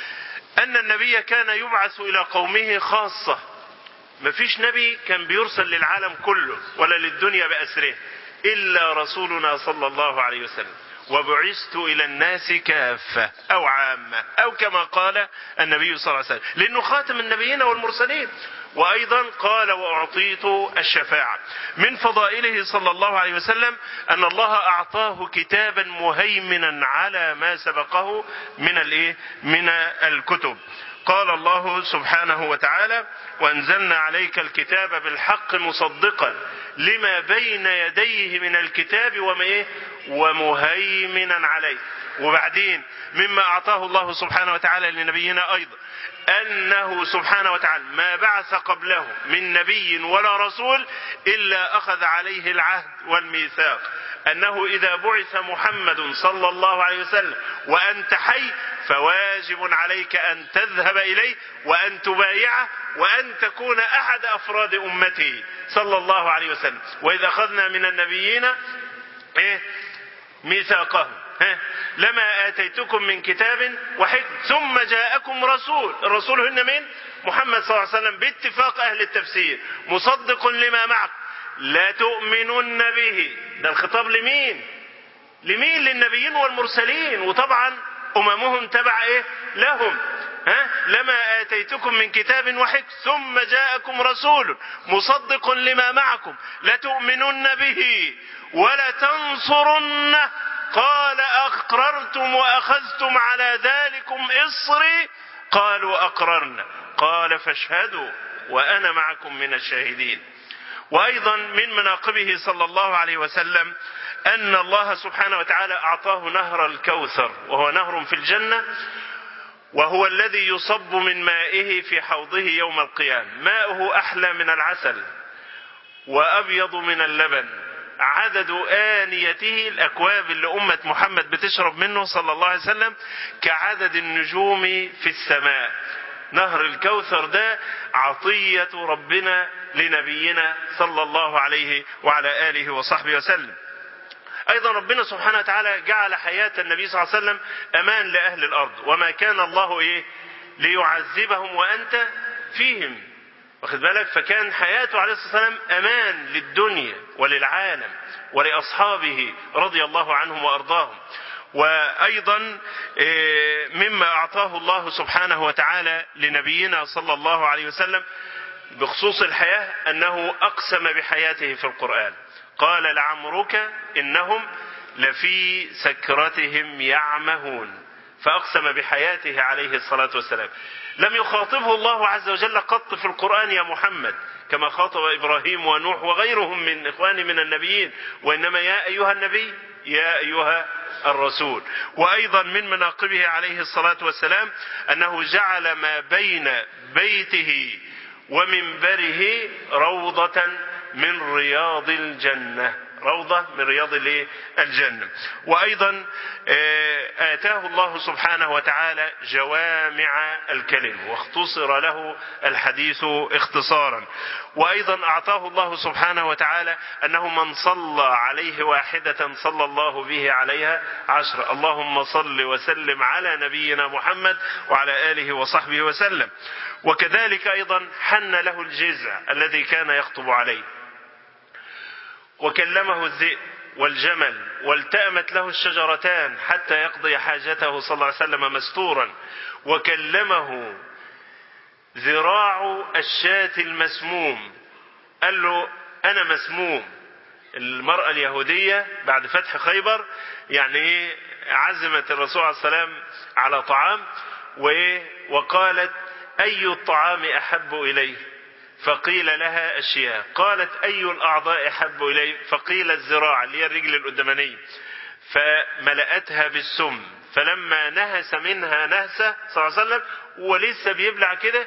Speaker 2: أن النبي كان يبعث إلى قومه خاصة مفيش نبي كان بيرسل للعالم كله ولا للدنيا بأسره إلا رسولنا صلى الله عليه وسلم وبعثت إلى الناس كافة أو عامة أو كما قال النبي صلى الله عليه وسلم لأنه خاتم النبيين والمرسلين وأيضا قال وأعطيت الشفاعة من فضائله صلى الله عليه وسلم أن الله أعطاه كتابا مهيمنا على ما سبقه من الإيه من الكتب قال الله سبحانه وتعالى وأنزلنا عليك الكتاب بالحق مصدقا لما بين يديه من الكتاب وما إيه ومهيمنا عليه وبعدين مما أعطاه الله سبحانه وتعالى لنبينا أيضا أنه سبحانه وتعالى ما بعث قبله من نبي ولا رسول إلا أخذ عليه العهد والميثاق أنه إذا بعث محمد صلى الله عليه وسلم وأنت حي فواجب عليك أن تذهب إليه وأن تبايعه وأن تكون أحد أفراد أمته صلى الله عليه وسلم وإذا أخذنا من النبيين إيه ميثاقهم لما آتيتكم من كتاب وحكم ثم جاءكم رسول الرسول هن من محمد صلى الله عليه وسلم باتفاق أهل التفسير مصدق لما معك لا تؤمنن به ده الخطاب لمين لمين للنبيين والمرسلين وطبعا أممهم تبع إيه لهم ها لما آتيتكم من كتاب وحكم ثم جاءكم رسول مصدق لما معكم لتؤمنن به ولا تنصرنه قال أقررتم وأخذتم على ذلكم إصري قالوا أقررنا قال فاشهدوا وأنا معكم من الشاهدين وأيضا من مناقبه صلى الله عليه وسلم أن الله سبحانه وتعالى أعطاه نهر الكوثر وهو نهر في الجنة وهو الذي يصب من مائه في حوضه يوم القيامة ماؤه أحلى من العسل وأبيض من اللبن عدد آنيته الأكواب اللي أمة محمد بتشرب منه صلى الله عليه وسلم كعدد النجوم في السماء نهر الكوثر ده عطية ربنا لنبينا صلى الله عليه وعلى آله وصحبه وسلم أيضا ربنا سبحانه وتعالى جعل حياة النبي صلى الله عليه وسلم أمان لأهل الأرض وما كان الله إيه ليعذبهم وأنت فيهم واخد بالك فكان حياته عليه الصلاة والسلام أمان للدنيا وللعالم ولأصحابه رضي الله عنهم وأرضاهم وأيضا مما أعطاه الله سبحانه وتعالى لنبينا صلى الله عليه وسلم بخصوص الحياة أنه أقسم بحياته في القرآن قال لعمرك إنهم لفي سكرتهم يعمهون فأقسم بحياته عليه الصلاة والسلام لم يخاطبه الله عز وجل قط في القرآن يا محمد كما خاطب إبراهيم ونوح وغيرهم من إخوانه من النبيين وإنما يا أيها النبي يا أيها الرسول وأيضا من مناقبه عليه الصلاة والسلام أنه جعل ما بين بيته ومنبره روضة من رياض الجنة روضة من رياض الجنة وأيضا آتاه الله سبحانه وتعالى جوامع الكلم واختصر له الحديث اختصارا وأيضا أعطاه الله سبحانه وتعالى أنه من صلى عليه واحدة صلى الله به عليها عشر اللهم صل وسلم على نبينا محمد وعلى آله وصحبه وسلم وكذلك أيضا حن له الجزع الذي كان يخطب عليه وكلمه الذئب والجمل والتأمت له الشجرتان حتى يقضي حاجته صلى الله عليه وسلم مستورا وكلمه ذراع الشاة المسموم قال له أنا مسموم المرأة اليهودية بعد فتح خيبر يعني ايه عزمت الرسول عليه السلام على طعام وقالت أي الطعام أحب إليه فقيل لها أشياء قالت أي الأعضاء أحب إليه فقيل الذراع اللي هي الرجل القدامانية فملأتها بالسم فلما نهس منها نهسة صلى الله عليه وسلم ولسه بيبلع كده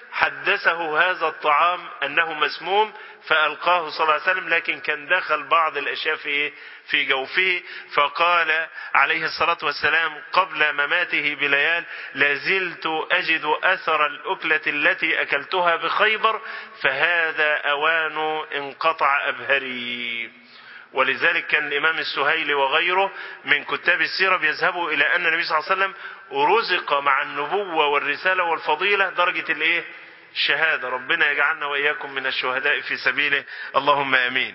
Speaker 2: حدثه هذا الطعام أنه مسموم فألقاه صلى الله عليه وسلم لكن كان دخل بعض الأشياء في في جوفه فقال عليه الصلاة والسلام قبل مماته بليال لازلت أجد أثر الأكلة التي أكلتها بخيبر فهذا أوان انقطع أبهري ولذلك كان الإمام السهيلي وغيره من كتاب السيرة بيذهبوا إلى أن النبي صلى الله عليه وسلم رزق مع النبوة والرسالة والفضيلة درجة الإيه؟ الشهادة ربنا يجعلنا وإياكم من الشهداء في سبيله اللهم أمين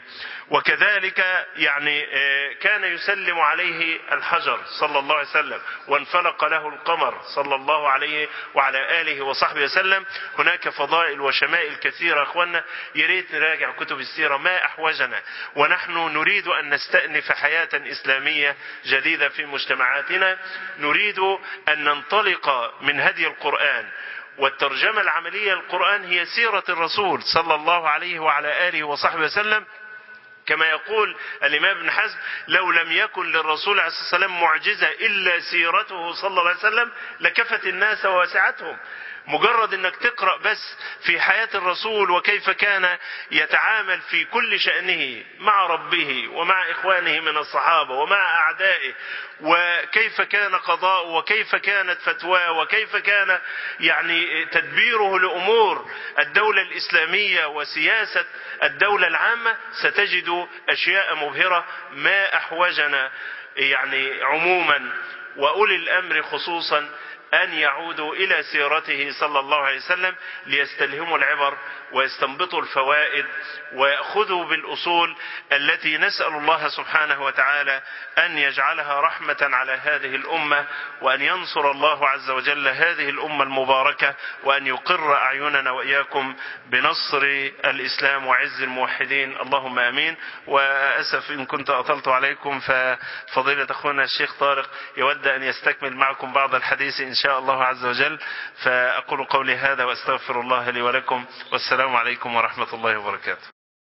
Speaker 2: وكذلك يعني كان يسلم عليه الحجر صلى الله عليه وسلم وانفلق له القمر صلى الله عليه وعلى آله وصحبه وسلم هناك فضائل وشمائل كثيرة أخوانا يريد نراجع كتب السيرة ما أحوجنا ونحن نريد أن نستأنف حياة إسلامية جديدة في مجتمعاتنا نريد أن ننطلق من هدي القرآن والترجمة العملية للقرآن هي سيرة الرسول صلى الله عليه وعلى آله وصحبه وسلم كما يقول الإمام ابن حزم لو لم يكن للرسول عليه الصلاة والسلام معجزة إلا سيرته صلى الله عليه وسلم لكفت الناس ووسعتهم مجرد انك تقرأ بس في حياة الرسول وكيف كان يتعامل في كل شأنه مع ربه ومع اخوانه من الصحابة ومع اعدائه وكيف كان قضاء وكيف كانت فتواه وكيف كان يعني تدبيره لامور الدولة الاسلامية وسياسة الدولة العامة ستجد اشياء مبهرة ما احوجنا يعني عموما واولي الامر خصوصا أن يعودوا إلى سيرته صلى الله عليه وسلم ليستلهموا العبر ويستنبطوا الفوائد ويأخذوا بالأصول التي نسأل الله سبحانه وتعالى أن يجعلها رحمة على هذه الأمة وأن ينصر الله عز وجل هذه الأمة المباركة وأن يقر أعيننا وإياكم بنصر الإسلام وعز الموحدين اللهم آمين وأسف إن كنت أطلت عليكم ففضيلة أخونا الشيخ طارق يود أن يستكمل معكم بعض الحديث إن شاء الله عز وجل فأقول قولي هذا وأستغفر الله لي ولكم والسلام عليكم ورحمة الله وبركاته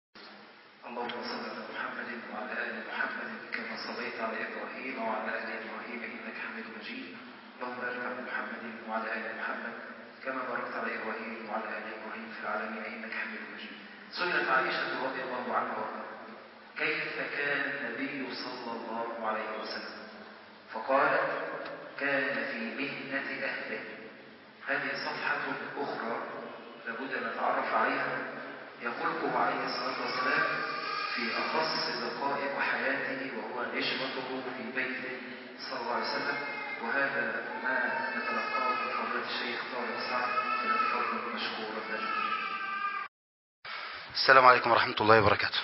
Speaker 1: اللهم صل على محمد وعلى ال محمد كما صليت على ابراهيم وعلى ال ابراهيم انك حميد مجيد اللهم بارك على محمد وعلى ال محمد كما باركت على ابراهيم وعلى ال ابراهيم في العالمين انك حميد مجيد سئلت عائشه رضي الله عنها كيف كان النبي صلى الله عليه وسلم فقالت كان في مهنه اهله هذه صفحه اخرى لابد ان نتعرف عليها يخلقه عليه الصلاة والسلام في أخص دقائق حياته وهو نشوته في بيته صلى الله عليه وسلم وهذا ما نتلقاه من فضيلة الشيخ طارق سعد فلنتفضل مشكورا مجدا
Speaker 3: السلام عليكم ورحمة الله وبركاته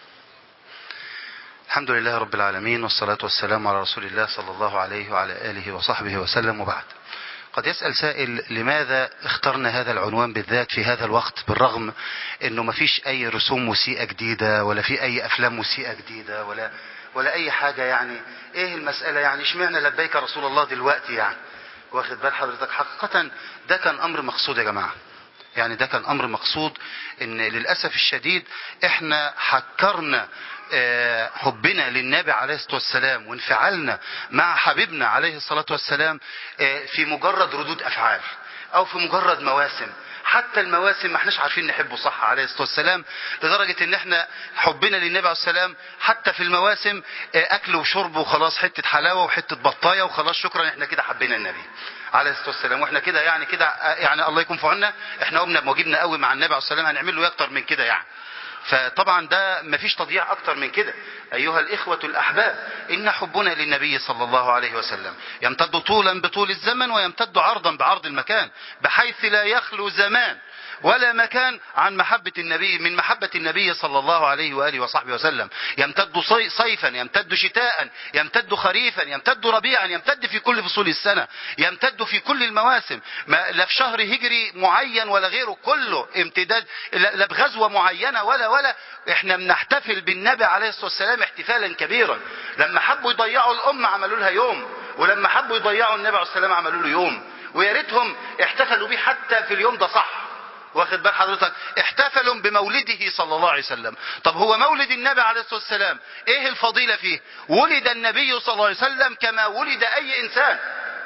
Speaker 3: الحمد لله رب العالمين والصلاة والسلام على رسول الله صلى الله عليه وعلى آله وصحبه وسلم وبعد قد يسأل سائل لماذا اخترنا هذا العنوان بالذات في هذا الوقت بالرغم انه ما فيش اي رسوم موسيقى جديدة ولا في اي افلام موسيقى جديدة ولا ولا اي حاجة يعني ايه المسألة يعني اشمعنى لبيك رسول الله دلوقتي يعني واخد بال حضرتك حقيقة ده كان امر مقصود يا جماعة يعني ده كان امر مقصود ان للاسف الشديد احنا حكرنا آه، حبنا للنبي عليه الصلاه والسلام وانفعالنا مع حبيبنا عليه الصلاه والسلام آه، في مجرد ردود افعال او في مجرد مواسم حتى المواسم ما احناش عارفين نحبه صح عليه الصلاه والسلام لدرجه ان احنا حبنا للنبي عليه السلام حتى في المواسم آه، اكل وشرب وخلاص حته حلاوه وحته بطايه وخلاص شكرا احنا كده حبينا النبي عليه الصلاه والسلام واحنا كده يعني كده آه، يعني الله يكون في عوننا احنا قمنا بواجبنا قوي مع النبي عليه الصلاه والسلام هنعمل له إيه اكتر من كده يعني فطبعا ده مفيش تضييع اكتر من كده ايها الاخوة الاحباب ان حبنا للنبي صلى الله عليه وسلم يمتد طولا بطول الزمن ويمتد عرضا بعرض المكان بحيث لا يخلو زمان ولا مكان عن محبة النبي من محبة النبي صلى الله عليه وآله وصحبه وسلم يمتد صي- صيفا يمتد شتاء يمتد خريفا يمتد ربيعا يمتد في كل فصول السنة يمتد في كل المواسم ما لا في شهر هجري معين ولا غيره كله امتداد لا لا بغزوة معينة ولا ولا احنا بنحتفل بالنبي عليه الصلاة والسلام احتفالا كبيرا لما حبوا يضيعوا الأمة عملوا لها يوم ولما حبوا يضيعوا النبي عليه الصلاة والسلام عملوا له يوم ويا ريتهم احتفلوا بيه حتى في اليوم ده صح واخد بال حضرتك احتفلوا بمولده صلى الله عليه وسلم طب هو مولد النبي عليه الصلاة والسلام ايه الفضيلة فيه ولد النبي صلى الله عليه وسلم كما ولد اي انسان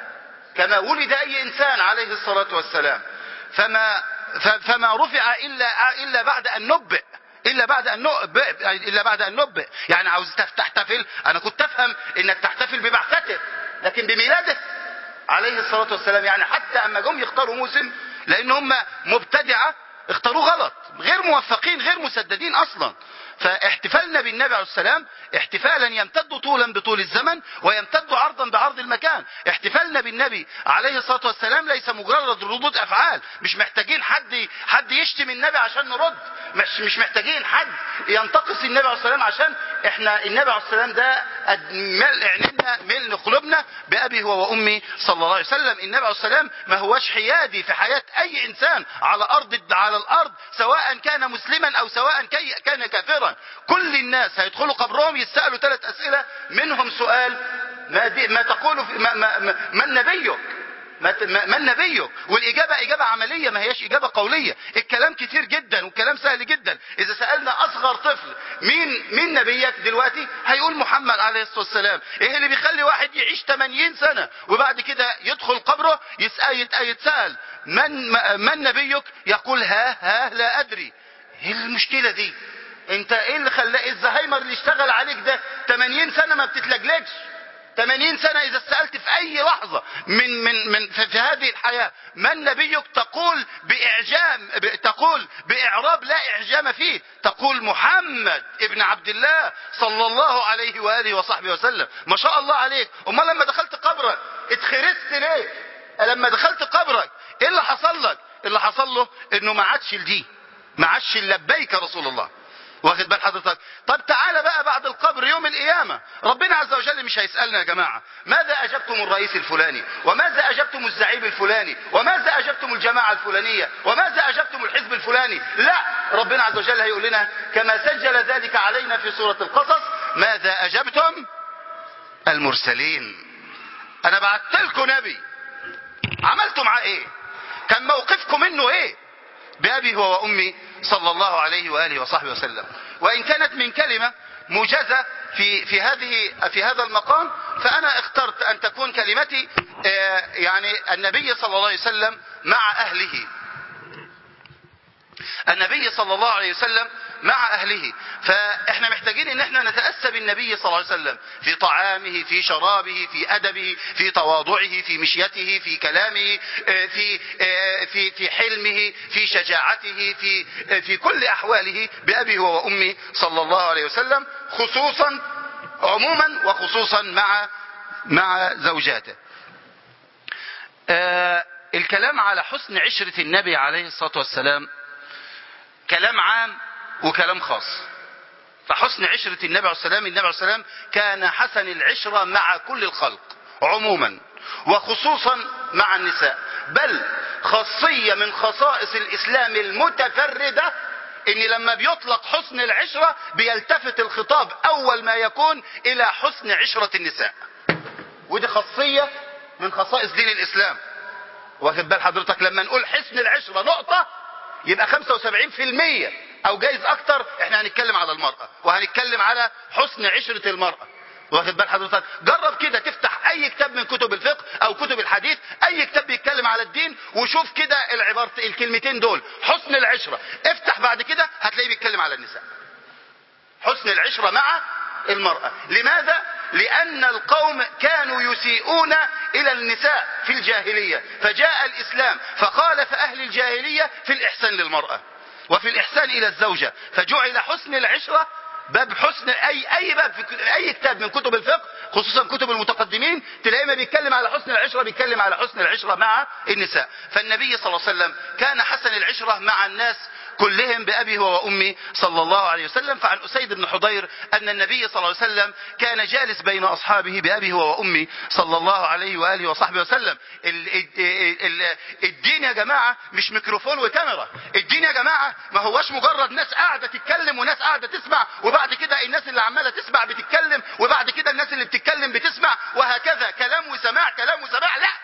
Speaker 3: كما ولد اي انسان عليه الصلاة والسلام فما ف- فما رفع الا الا بعد ان نبئ الا بعد ان نبئ الا بعد ان نبئ يعني عاوز تف- تحتفل انا كنت افهم انك تحتفل ببعثته لكن بميلاده عليه الصلاة والسلام يعني حتى اما جم يختاروا موسم لان هم مبتدعة اختاروه غلط غير موفقين غير مسددين اصلا فاحتفالنا بالنبي عليه السلام احتفالا يمتد طولا بطول الزمن ويمتد عرضا بعرض المكان احتفالنا بالنبي عليه الصلاة والسلام ليس مجرد ردود افعال مش محتاجين حد حد يشتم النبي عشان نرد مش مش محتاجين حد ينتقص النبي عليه السلام عشان احنا النبي عليه السلام ده قد ملء عيننا ملء قلوبنا بأبي هو وأمي صلى الله عليه وسلم النبي عليه السلام ما هوش حيادي في حياة أي إنسان على أرض على الأرض سواء كان مسلما أو سواء كي كان كافرا كل الناس هيدخلوا قبرهم يسألوا ثلاث أسئلة منهم سؤال ما, دي ما تقول في ما, ما, ما, من نبيك ما ت- ما- من نبيك والإجابة إجابة عملية ما هياش إجابة قولية الكلام كتير جدا والكلام سهل جدا إذا سألنا أصغر طفل مين مين نبيك دلوقتي هيقول محمد عليه الصلاة والسلام إيه اللي بيخلي واحد يعيش 80 سنة وبعد كده يدخل قبره يسأل يت- يتسأل من من نبيك يقول ها ها لا أدري ايه المشكلة دي انت ايه اللي خلى الزهايمر اللي اشتغل عليك ده 80 سنة ما بتتلجلجش 80 سنة إذا سألت في أي لحظة من من من في, في هذه الحياة من نبيك تقول بإعجام ب- تقول بإعراب لا إعجام فيه تقول محمد ابن عبد الله صلى الله عليه وآله وصحبه وسلم ما شاء الله عليك أمال لما دخلت قبرك اتخرست ليه لما دخلت قبرك ايه اللي حصل لك اللي حصل له انه ما عادش لدي ما عادش لبيك رسول الله واخد بال حضرتك طب تعالى بقى بعد القبر يوم القيامة ربنا عز وجل مش هيسألنا يا جماعة ماذا أجبتم الرئيس الفلاني وماذا أجبتم الزعيم الفلاني وماذا أجبتم الجماعة الفلانية وماذا أجبتم الحزب الفلاني لا ربنا عز وجل هيقول لنا كما سجل ذلك علينا في سورة القصص ماذا أجبتم المرسلين أنا بعت لكم نبي عملتوا معاه ايه كان موقفكم منه ايه بأبي هو وأمي صلى الله عليه وآله وصحبه وسلم وإن كانت من كلمة موجزة في في هذه في هذا المقام فأنا اخترت أن تكون كلمتي آه، يعني النبي صلى الله عليه وسلم مع أهله النبي صلى الله عليه وسلم مع أهله فإحنا محتاجين إن إحنا نتأسى بالنبي صلى الله عليه وسلم في طعامه في شرابه في أدبه في تواضعه في مشيته في كلامه آه، في آه، في في حلمه في شجاعته في آه، في كل أحواله بأبي هو وأمي صلى الله عليه وسلم خصوصا عموما وخصوصا مع مع زوجاته آه، الكلام على حسن عشرة النبي عليه الصلاة والسلام كلام عام وكلام خاص فحسن عشرة النبي عليه السلام النبي عليه السلام كان حسن العشرة مع كل الخلق عموما وخصوصا مع النساء بل خاصية من خصائص الإسلام المتفردة ان لما بيطلق حسن العشرة بيلتفت الخطاب اول ما يكون الى حسن عشرة النساء ودي خاصية من خصائص دين الاسلام واخد بال حضرتك لما نقول حسن العشرة نقطة يبقى 75% او جايز اكتر احنا هنتكلم على المرأة وهنتكلم على حسن عشرة المرأة واخد بال حضرتك جرب كده تفتح اي كتاب من كتب الفقه او كتب الحديث اي كتاب بيتكلم على الدين وشوف كده العبارة الكلمتين دول حسن العشرة افتح بعد كده هتلاقيه بيتكلم على النساء حسن العشرة مع المرأة لماذا؟ لأن القوم كانوا يسيئون إلى النساء في الجاهلية فجاء الإسلام فخالف أهل الجاهلية في الإحسان للمرأة وفي الإحسان إلى الزوجة فجعل حسن العشرة باب حسن أي أي باب في أي كتاب من كتب الفقه خصوصا كتب المتقدمين تلاقيه ما بيتكلم على حسن العشرة بيتكلم على حسن العشرة مع النساء فالنبي صلى الله عليه وسلم كان حسن العشرة مع الناس كلهم بأبي هو وأمي صلى الله عليه وسلم فعن أسيد بن حضير أن النبي صلى الله عليه وسلم كان جالس بين أصحابه بأبي هو وأمي صلى الله عليه وآله وصحبه وسلم ال- ال- ال- الدين يا جماعة مش ميكروفون وكاميرا الدين يا جماعة ما هوش مجرد ناس قاعدة تتكلم وناس قاعدة تسمع وبعد كده الناس اللي عمالة تسمع بتتكلم وبعد كده الناس اللي بتتكلم بتسمع وهكذا كلام وسماع كلام وسماع لا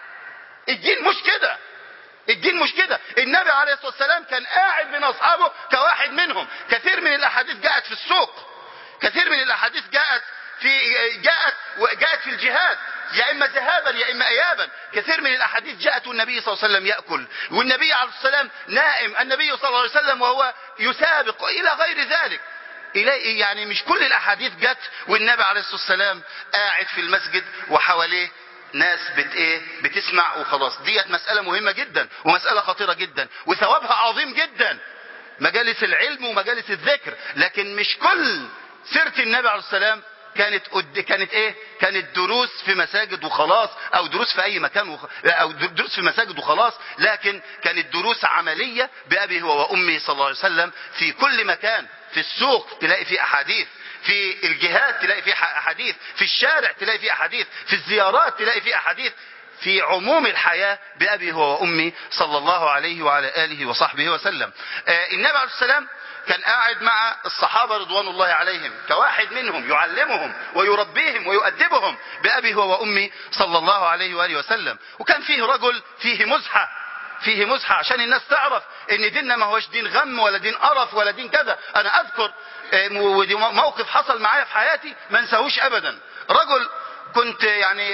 Speaker 3: الدين مش كده الدين مش كده النبي عليه الصلاة والسلام كان قاعد من أصحابه كواحد منهم كثير من الأحاديث جاءت في السوق كثير من الأحاديث جاءت في جاءت وجاءت في الجهاد يا إما ذهابا يا إما إيابا كثير من الأحاديث جاءت والنبي صلى الله عليه وسلم يأكل والنبي عليه الصلاة والسلام نائم النبي صلى الله عليه وسلم وهو يسابق إلى غير ذلك إليه يعني مش كل الأحاديث جت والنبي عليه الصلاة والسلام قاعد في المسجد وحواليه ناس بت ايه بتسمع وخلاص ديت مسألة مهمة جدا ومسألة خطيرة جدا وثوابها عظيم جدا مجالس العلم ومجالس الذكر لكن مش كل سيرة النبي عليه السلام كانت قد كانت ايه كانت دروس في مساجد وخلاص او دروس في اي مكان وخ... او دروس في مساجد وخلاص لكن كانت دروس عملية بأبي هو وأمي صلى الله عليه وسلم في كل مكان في السوق تلاقي فيه أحاديث في الجهاد تلاقي فيه أحاديث في الشارع تلاقي فيه أحاديث في الزيارات تلاقي فيه أحاديث في عموم الحياة بأبي هو وأمي صلى الله عليه وعلى آله وصحبه وسلم آه النبي عليه السلام كان قاعد مع الصحابة رضوان الله عليهم كواحد منهم يعلمهم ويربيهم ويؤدبهم بأبي هو وأمي صلى الله عليه وآله وسلم وكان فيه رجل فيه مزحة فيه مزحة عشان الناس تعرف ان ديننا ما هوش دين غم ولا دين قرف ولا دين كذا انا اذكر ودي موقف حصل معايا في حياتي ما انساهوش ابدا رجل كنت يعني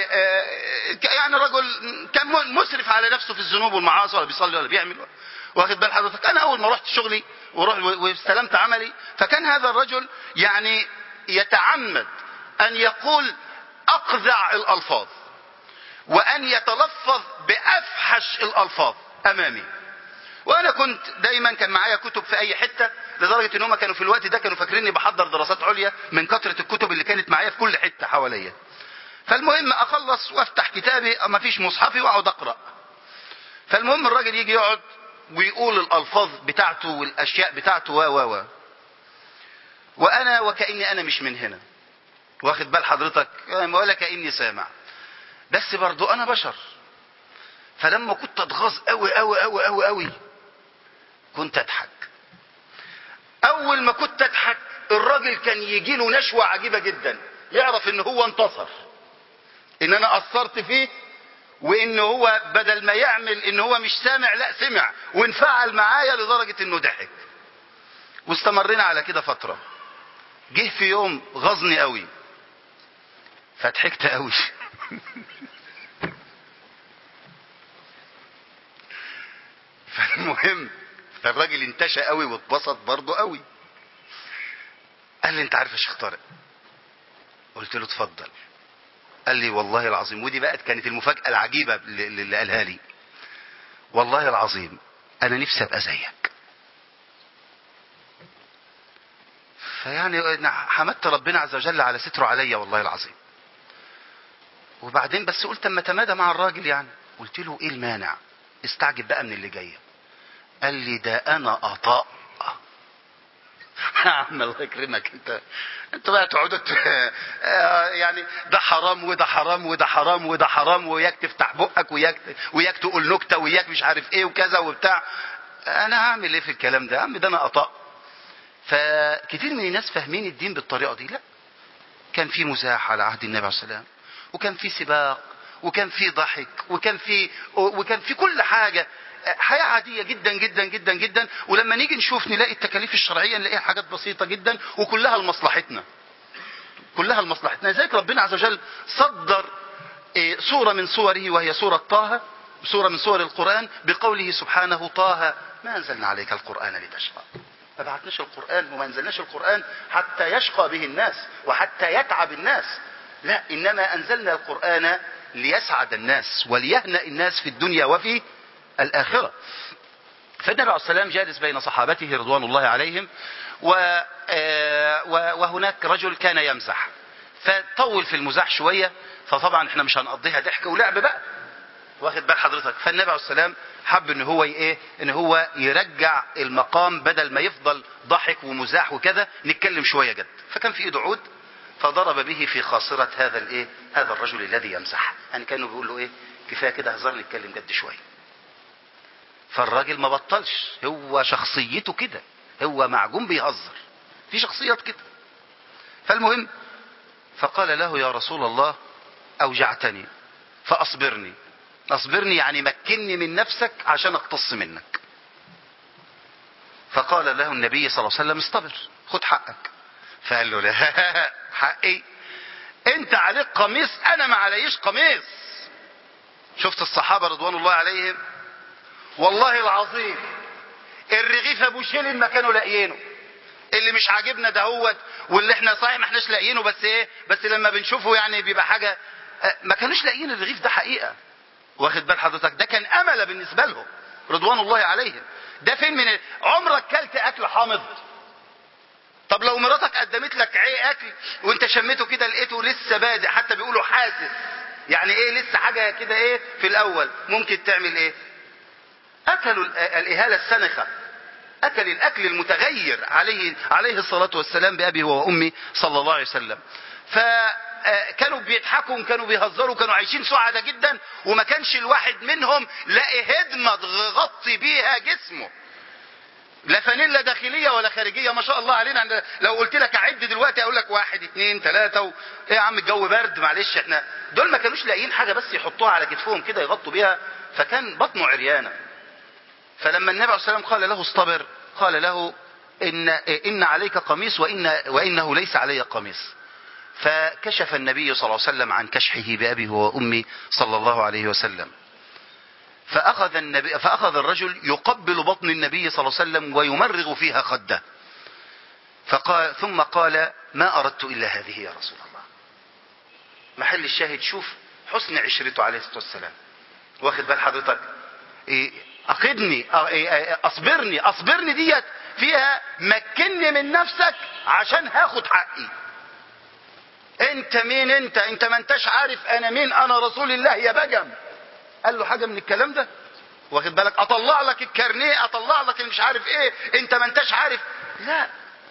Speaker 3: يعني رجل كان مسرف على نفسه في الذنوب والمعاصي ولا بيصلي ولا بيعمل واخد بال حضرتك انا اول ما رحت شغلي ورحت واستلمت عملي فكان هذا الرجل يعني يتعمد ان يقول اقذع الالفاظ وان يتلفظ بافحش الالفاظ امامي وانا كنت دايما كان معايا كتب في اي حته لدرجه ان هم كانوا في الوقت ده كانوا فاكريني بحضر دراسات عليا من كثره الكتب اللي كانت معايا في كل حته حواليا فالمهم اخلص وافتح كتابي ما فيش مصحفي واقعد اقرا فالمهم الراجل يجي يقعد ويقول الالفاظ بتاعته والاشياء بتاعته و و و وانا وكاني انا مش من هنا واخد بال حضرتك ولا كاني سامع بس برضو انا بشر فلما كنت اتغاظ قوي قوي قوي قوي قوي كنت اضحك اول ما كنت اضحك الراجل كان يجي له نشوة عجيبة جدا يعرف ان هو انتصر ان انا اثرت فيه وان هو بدل ما يعمل ان هو مش سامع لا سمع وانفعل معايا لدرجة انه ضحك واستمرنا على كده فترة جه في يوم غزني قوي فضحكت قوي فالمهم فالراجل انتشى قوي واتبسط برضه قوي قال لي انت عارف يا شيخ طارق قلت له اتفضل قال لي والله العظيم ودي بقت كانت المفاجأة العجيبة اللي قالها لي والله العظيم انا نفسي ابقى زيك فيعني حمدت ربنا عز وجل على ستره عليا والله العظيم وبعدين بس قلت اما تمادى مع الراجل يعني قلت له ايه المانع استعجب بقى من اللي جايه قال لي ده انا اطاء يا عم الله يكرمك انت انت بقى تقعدوا يعني ده حرام وده حرام وده حرام وده حرام وياك تفتح بقك وياك وياك تقول نكته وياك مش عارف ايه وكذا وبتاع انا هعمل ايه في الكلام ده يا عم ده انا اطاء فكتير من الناس فاهمين الدين بالطريقه دي لا كان في مزاح على عهد النبي عليه الصلاه والسلام وكان في سباق وكان في ضحك وكان في وكان في كل حاجه حياة عادية جدا جدا جدا جدا ولما نيجي نشوف نلاقي التكاليف الشرعية نلاقيها حاجات بسيطة جدا وكلها لمصلحتنا كلها لمصلحتنا لذلك ربنا عز وجل صدر إيه، صورة من صوره وهي سورة طه سورة من سور القرآن بقوله سبحانه طه ما أنزلنا عليك القرآن لتشقى ما بعتناش القرآن وما أنزلناش القرآن حتى يشقى به الناس وحتى يتعب الناس لا إنما أنزلنا القرآن ليسعد الناس وليهنأ الناس في الدنيا وفي الآخرة فالنبي عليه السلام جالس بين صحابته رضوان الله عليهم و آه، و- وهناك رجل كان يمزح فطول في المزاح شوية فطبعا احنا مش هنقضيها ضحك ولعب بقى واخد بال حضرتك فالنبي عليه السلام حب ان هو ي- ايه ان هو يرجع المقام بدل ما يفضل ضحك ومزاح وكذا نتكلم شويه جد فكان في ايده عود فضرب به في خاصره هذا الايه هذا الرجل الذي يمزح يعني كانه بيقول له ايه كفايه كده هزار نتكلم جد شويه فالراجل ما بطلش هو شخصيته كده هو معجون بيهزر في شخصيات كده فالمهم فقال له يا رسول الله اوجعتني فاصبرني اصبرني يعني مكني من نفسك عشان اقتص منك فقال له النبي صلى الله عليه وسلم اصطبر خد حقك فقال له لا حقي انت عليك قميص انا ما عليش قميص شفت الصحابة رضوان الله عليهم والله العظيم الرغيف ابو شيلين ما كانوا لاقيينه اللي مش عاجبنا دهوت واللي احنا صحيح ما احناش لاقيينه بس ايه بس لما بنشوفه يعني بيبقى حاجه اه، ما كانوش لاقيين الرغيف ده حقيقه واخد بال حضرتك ده كان امل بالنسبه لهم رضوان الله عليهم ده فين من عمرك كلت اكل حامض طب لو مراتك قدمت لك عي اكل وانت شميته كده لقيته لسه بادئ حتى بيقولوا حاسس يعني ايه لسه حاجه كده ايه في الاول ممكن تعمل ايه اكلوا ال- الاهاله السنخه اكل الاكل المتغير عليه عليه الصلاه والسلام بابي وامي صلى الله عليه وسلم فكانوا بيضحكوا كانوا بيهزروا كانوا عايشين سعداء جدا وما كانش الواحد منهم لاقي هدمه تغطي بيها جسمه لا فانيلا داخليه ولا خارجيه ما شاء الله علينا عند- لو قلت لك اعد دلوقتي اقول لك واحد اثنين ثلاثه و... ايه يا عم الجو برد معلش احنا دول ما كانوش لاقيين حاجه بس يحطوها على كتفهم كده يغطوا بيها فكان بطنه عريانه فلما النبي عليه الصلاه والسلام قال له اصطبر قال له ان ان عليك قميص وان وانه ليس علي قميص فكشف النبي صلى الله عليه وسلم عن كشحه بابي وامي صلى الله عليه وسلم فأخذ, النبي فأخذ الرجل يقبل بطن النبي صلى الله عليه وسلم ويمرغ فيها خده فقال ثم قال ما أردت إلا هذه يا رسول الله محل الشاهد شوف حسن عشرته عليه الصلاة والسلام واخد بال حضرتك إيه، أقدني أ- إيه، أصبرني أصبرني ديت فيها مكني من نفسك عشان هاخد حقي انت مين انت انت ما انتش عارف انا مين انا رسول الله يا بجم قال له حاجه من الكلام ده واخد بالك اطلع لك الكارنيه اطلع لك المش عارف ايه انت ما انتش عارف لا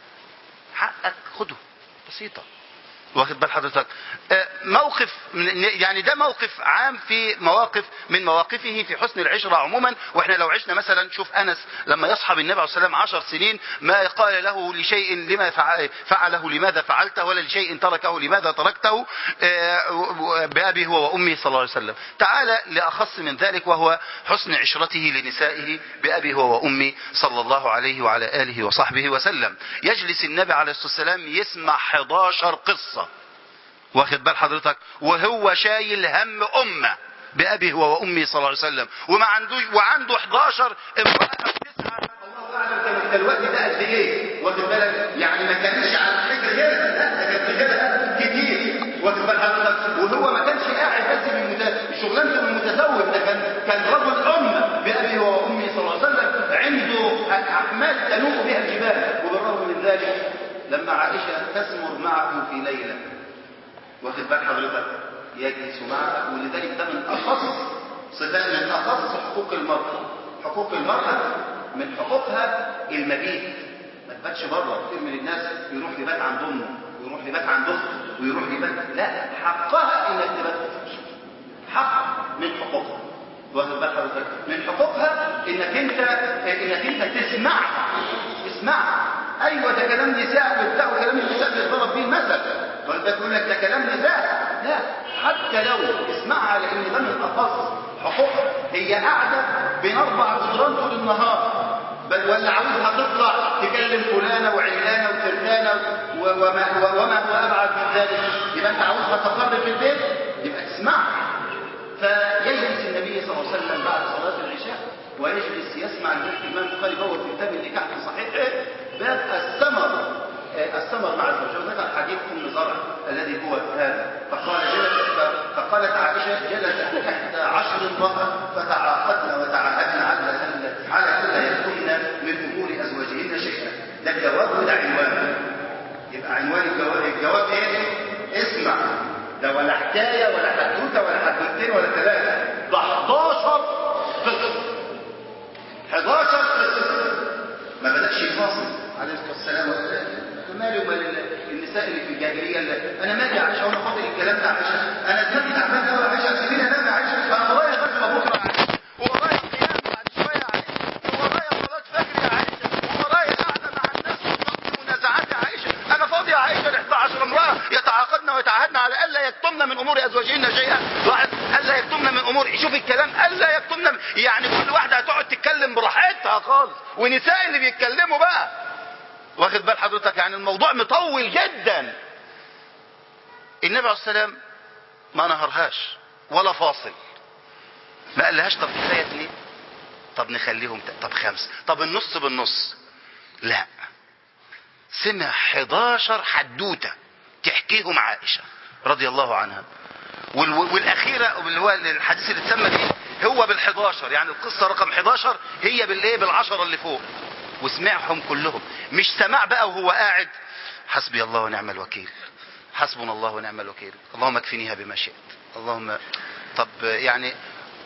Speaker 3: حقك خده بسيطه واخد بال حضرتك آه، موقف من- يعني ده موقف عام في مواقف من مواقفه في حسن العشرة عموما واحنا لو عشنا مثلا شوف انس لما يصحب النبي عليه الصلاه والسلام عشر سنين ما قال له لشيء لما فع- فعله لماذا فعلته ولا لشيء تركه لماذا تركته آه، و- بأبي هو وأمي صلى الله عليه وسلم تعالى لأخص من ذلك وهو حسن عشرته لنسائه بأبي هو وأمي صلى الله عليه وعلى آله وصحبه وسلم يجلس النبي عليه الصلاة والسلام يسمع 11 قصة واخد بال حضرتك وهو شايل هم أمة بأبي هو وأمي صلى الله عليه وسلم وما عندوش وعنده 11 امرأة بتسعى الله أعلم كان الوقت ده قد إيه واخد بالك يعني ما كانش على حاجة غيرها لا ده كان في غيرها كتير واخد بال حضرتك وهو ما كانش قاعد بس بمت- شغلانته المتزوج ده كان كان رجل أمة بأبي هو وأمي صلى الله عليه وسلم عنده أحمال تنوء بها الجبال وبالرغم من ذلك لما عائشة تسمر معه في ليلة واخد بال حضرتك يجلس معها ولذلك ده من اخص صفات من اخص حقوق المرأة حقوق المرأة من حقوقها المبيت ما تباتش بره كتير من الناس يروح يبات عند امه ويروح يبات عند اخته ويروح يبات لا حقها انك تبات في حق من حقوقها واخد بال حضرتك من حقوقها انك انت انك انت تسمعها اسمعها ايوه ده كلام نساء وبتاع وكلام النساء بيتضرب فيه المثل واخد بالك يقول لك ده كلام نساء لا حتى لو اسمعها لان ده من اخص حقوقها هي قاعده بين اربع جدران طول النهار بل ولا عاوزها تطلع تكلم فلانه وعلانه وترتانه و- وما, و- وما هو ابعد من ذلك يبقى انت عاوزها تقر في البيت يبقى تسمعها فيجلس النبي صلى الله عليه وسلم بعد صلاه العشاء ويجلس يسمع ذلك الامام البخاري هو في كتاب النكاح في صحيحه باب الثمر آه، الثمر مع الزوجه وذكر حديث ام زرع الذي هو هذا فقال جلس فقالت عائشه جلست احدى عشر امراه فتعاقدن وتعاهدن على ألا- على الا يكتمن من امور ازواجهن شيئا ده الجواب وده عنوان يبقى عنوان الجواب الجواب ايه؟ اسمع ده ولا حكايه ولا حدوته ولا حدوتين ولا ثلاثه ده 11 قصه 11 قصه ما بدأش يفاصل عليه الصلاة والسلام ولا مالي ومال ال- النساء اللي في الجاهلية اللي أنا مالي يا عائشة وأنا فاضل الكلام ده يا عائشة أنا دماغي تعبان قوي يا عائشة سيبيني أنام يا عائشة أنا ورايا غزوة بكرة يا عائشة وورايا قيام بعد شوية يا عائشة وورايا صلاة فجر يا عائشة وورايا قاعدة مع الناس وصلي منازعات يا عائشة أنا فاضي يا عائشة ل 11 امرأة يتعاقدن ويتعهدن على ألا يكتمن من أمور أزواجهن شيئا واحد ألا يكتمن من أمور شوف الكلام ألا يكتمن يعني كل واحدة هتقعد تتكلم براحتها خالص ونساء اللي بيتكلموا بقى واخد بال حضرتك يعني الموضوع مطول جدا النبي عليه السلام ما نهرهاش ولا فاصل ما قالهاش طب كفايه اتنين طب نخليهم ت- طب خمسه طب النص بالنص لا سمع 11 حدوته تحكيهم عائشه رضي الله عنها وال- والاخيره اللي هو الحديث اللي اتسمى فيه هو بال11 يعني القصه رقم 11 هي بالايه بالعشره اللي فوق وسمعهم كلهم مش سمع بقى وهو قاعد حسبي الله ونعم الوكيل حسبنا الله ونعم الوكيل اللهم اكفنيها بما شئت اللهم طب يعني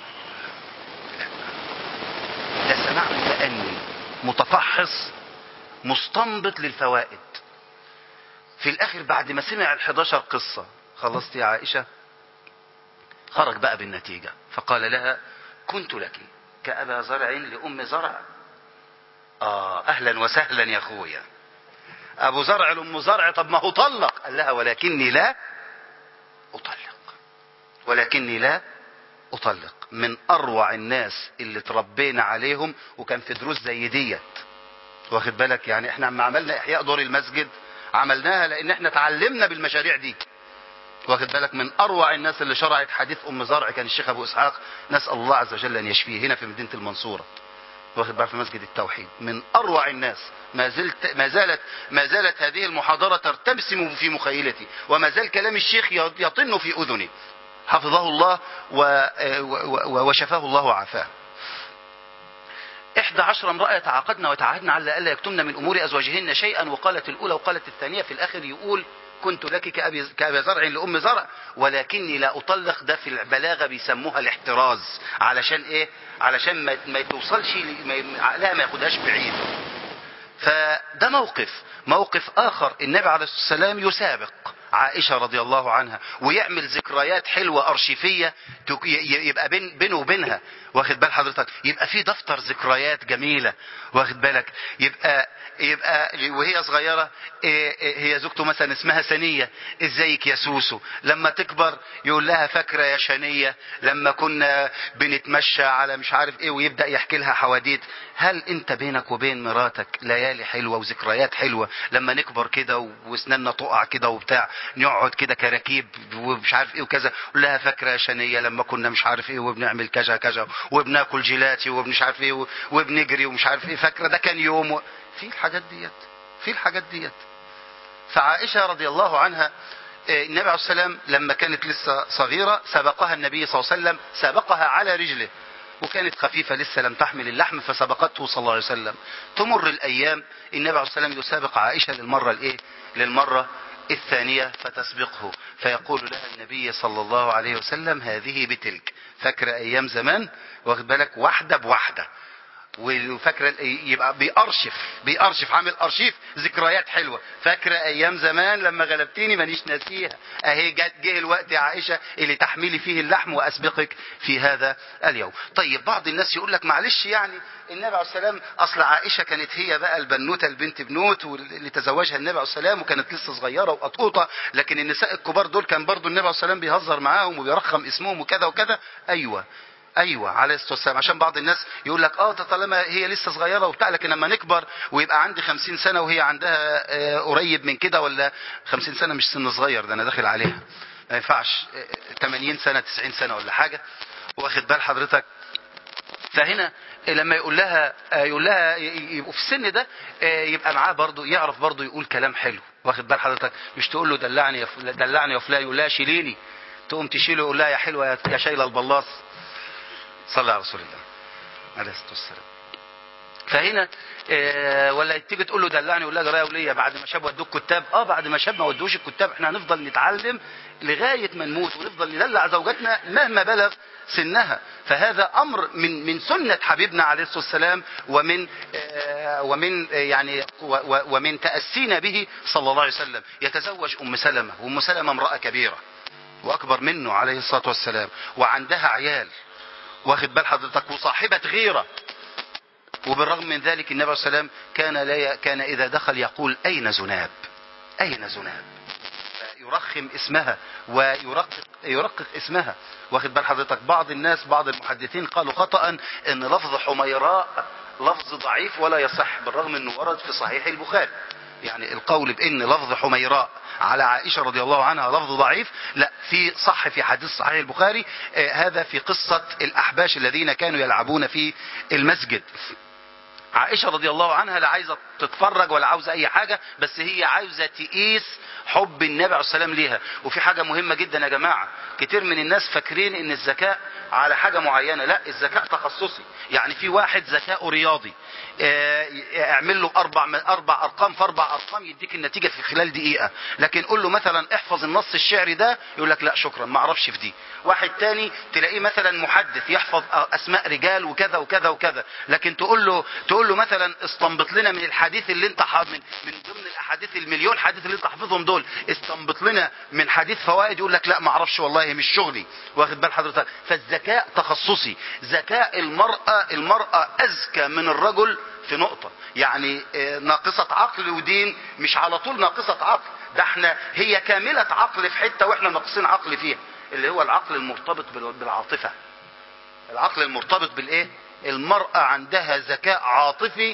Speaker 3: ده سماع متأني متفحص مستنبط للفوائد في الاخر بعد ما سمع ال11 قصة خلصت يا عائشة خرج بقى بالنتيجة فقال لها كنت لك كأبا زرع لأم زرع آه أهلا وسهلا يا أخويا أبو زرع لأم زرع طب ما هو طلق قال لها ولكني لا أطلق ولكني لا أطلق من أروع الناس اللي تربينا عليهم وكان في دروس زي ديت واخد بالك يعني احنا عم عملنا إحياء دور المسجد عملناها لأن احنا تعلمنا بالمشاريع دي واخد بالك من اروع الناس اللي شرعت حديث ام زرع كان الشيخ ابو اسحاق نسال الله عز وجل ان يشفيه هنا في مدينه المنصوره واخد بالك في مسجد التوحيد من اروع الناس ما زلت ما زالت ما زالت هذه المحاضره ترتبسم في مخيلتي وما زال كلام الشيخ يطن في اذني حفظه الله و و وشفاه الله وعافاه إحدى عشر امرأة يتعاقدن ويتعاهدن على ألا يكتمن من أمور أزواجهن شيئا وقالت الأولى وقالت الثانية في الآخر يقول كنت لك كأبي, كأبي زرع لأم زرع ولكني لا أطلق ده في البلاغة بيسموها الاحتراز علشان إيه علشان ما, ما توصلش ما عقلها ما ياخدهاش بعيد فده موقف موقف آخر النبي عليه الصلاة والسلام يسابق عائشة رضي الله عنها ويعمل ذكريات حلوة أرشيفية يبقى بين بينه وبينها واخد بال حضرتك يبقى في دفتر ذكريات جميلة واخد بالك يبقى يبقى وهي صغيرة هي زوجته مثلا اسمها سنية ازيك يا سوسو لما تكبر يقول لها فاكرة يا شنية لما كنا بنتمشى على مش عارف ايه ويبدأ يحكي لها حواديت هل انت بينك وبين مراتك ليالي حلوة وذكريات حلوة لما نكبر كده واسناننا تقع كده وبتاع نقعد كده كراكيب ومش عارف ايه وكذا قول لها فاكرة يا شنية لما كنا مش عارف ايه وبنعمل كذا كذا وبناكل جيلاتي ومش عارف ايه وبنجري ومش عارف ايه فاكرة ده كان يوم و... في الحاجات ديت في الحاجات ديت فعائشة رضي الله عنها النبي عليه السلام لما كانت لسه صغيرة سبقها النبي صلى الله عليه وسلم سبقها على رجله وكانت خفيفة لسه لم تحمل اللحم فسبقته صلى الله عليه وسلم تمر الأيام النبي عليه السلام يسابق عائشة للمرة الإيه للمرة الثانية فتسبقه فيقول لها النبي صلى الله عليه وسلم هذه بتلك فاكرة أيام زمان واخد بالك واحدة بواحدة وفاكره يبقى بيأرشف بيأرشف عامل أرشيف ذكريات حلوة فاكرة أيام زمان لما غلبتيني مانيش ناسيها أهي جت جه الوقت يا عائشة اللي تحملي فيه اللحم وأسبقك في هذا اليوم طيب بعض الناس يقول لك معلش يعني النبي عليه السلام أصل عائشة كانت هي بقى البنوتة البنت بنوت واللي تزوجها النبي عليه السلام وكانت لسه صغيرة وقطقوطة لكن النساء الكبار دول كان برضو النبي عليه السلام بيهزر معاهم وبيرخم اسمهم وكذا وكذا أيوة ايوه عليه الصلاه والسلام عشان بعض الناس يقول لك اه ده طالما هي لسه صغيره وبتاع لكن لما نكبر ويبقى عندي خمسين سنه وهي عندها آه، قريب من كده ولا خمسين سنه مش سن صغير ده انا داخل عليها ما ينفعش آه، 80 سنه 90 سنه ولا حاجه واخد بال حضرتك فهنا لما يقول لها يقول لها يبقوا في السن ده يبقى معاه برضه يعرف برضه يقول كلام حلو واخد بال حضرتك مش تقول له دلعني يا فلان دلعني يا فلان يقول لها شيليني تقوم تشيله يقول لها يا حلوه يا- يا شايله البلاص صلى على رسول الله عليه الصلاه والسلام فهنا آه، ولا تيجي تقول له دلعني يقول لها جرايه وليه بعد ما شاب ودوك كتاب اه بعد ما شاب ما ودوش الكتاب احنا هنفضل نتعلم لغايه ما نموت ونفضل ندلع زوجاتنا مهما بلغ سنها فهذا امر من من سنه حبيبنا عليه الصلاه والسلام ومن آه، ومن آه، يعني و- و- ومن تاسينا به صلى الله عليه وسلم يتزوج ام سلمه وام سلمه امراه كبيره واكبر منه عليه الصلاه والسلام وعندها عيال واخد بال حضرتك وصاحبه غيره وبالرغم من ذلك النبي صلى الله عليه وسلم كان لا ي... كان اذا دخل يقول اين زناب؟ اين زناب؟ يرخم اسمها ويرقق يرقق اسمها واخد بال حضرتك بعض الناس بعض المحدثين قالوا خطأ ان لفظ حميراء لفظ ضعيف ولا يصح بالرغم انه ورد في صحيح البخاري يعني القول بان لفظ حميراء على عائشة رضي الله عنها لفظ ضعيف لا في صح في حديث صحيح البخاري آه هذا في قصة الأحباش الذين كانوا يلعبون في المسجد عائشة رضي الله عنها لا عايزة تتفرج ولا عاوزة أي حاجة بس هي عاوزة تقيس حب النبي عليه السلام ليها وفي حاجة مهمة جدا يا جماعة كتير من الناس فاكرين ان الذكاء على حاجة معينة لا الذكاء تخصصي يعني في واحد ذكاء رياضي آه، اعمل له اربع اربع ارقام في اربع ارقام يديك النتيجة في خلال دقيقة لكن قول له مثلا احفظ النص الشعري ده يقول لك لا شكرا ما اعرفش في دي واحد تاني تلاقيه مثلا محدث يحفظ اسماء رجال وكذا وكذا وكذا لكن تقول له تقول له مثلا استنبط لنا من الحديث اللي انت حافظ من, من ضمن الاحاديث المليون حديث اللي انت حافظهم دول استنبط لنا من حديث فوائد يقول لك لا ما اعرفش والله مش شغلي واخد بال حضرتك فالذكاء تخصصي ذكاء المرأة المرأة اذكى من الرجل في نقطة يعني آه، ناقصة عقل ودين مش على طول ناقصة عقل ده احنا هي كاملة عقل في حتة واحنا ناقصين عقل فيها اللي هو العقل المرتبط بال- بالعاطفة العقل المرتبط بالايه المرأة عندها ذكاء عاطفي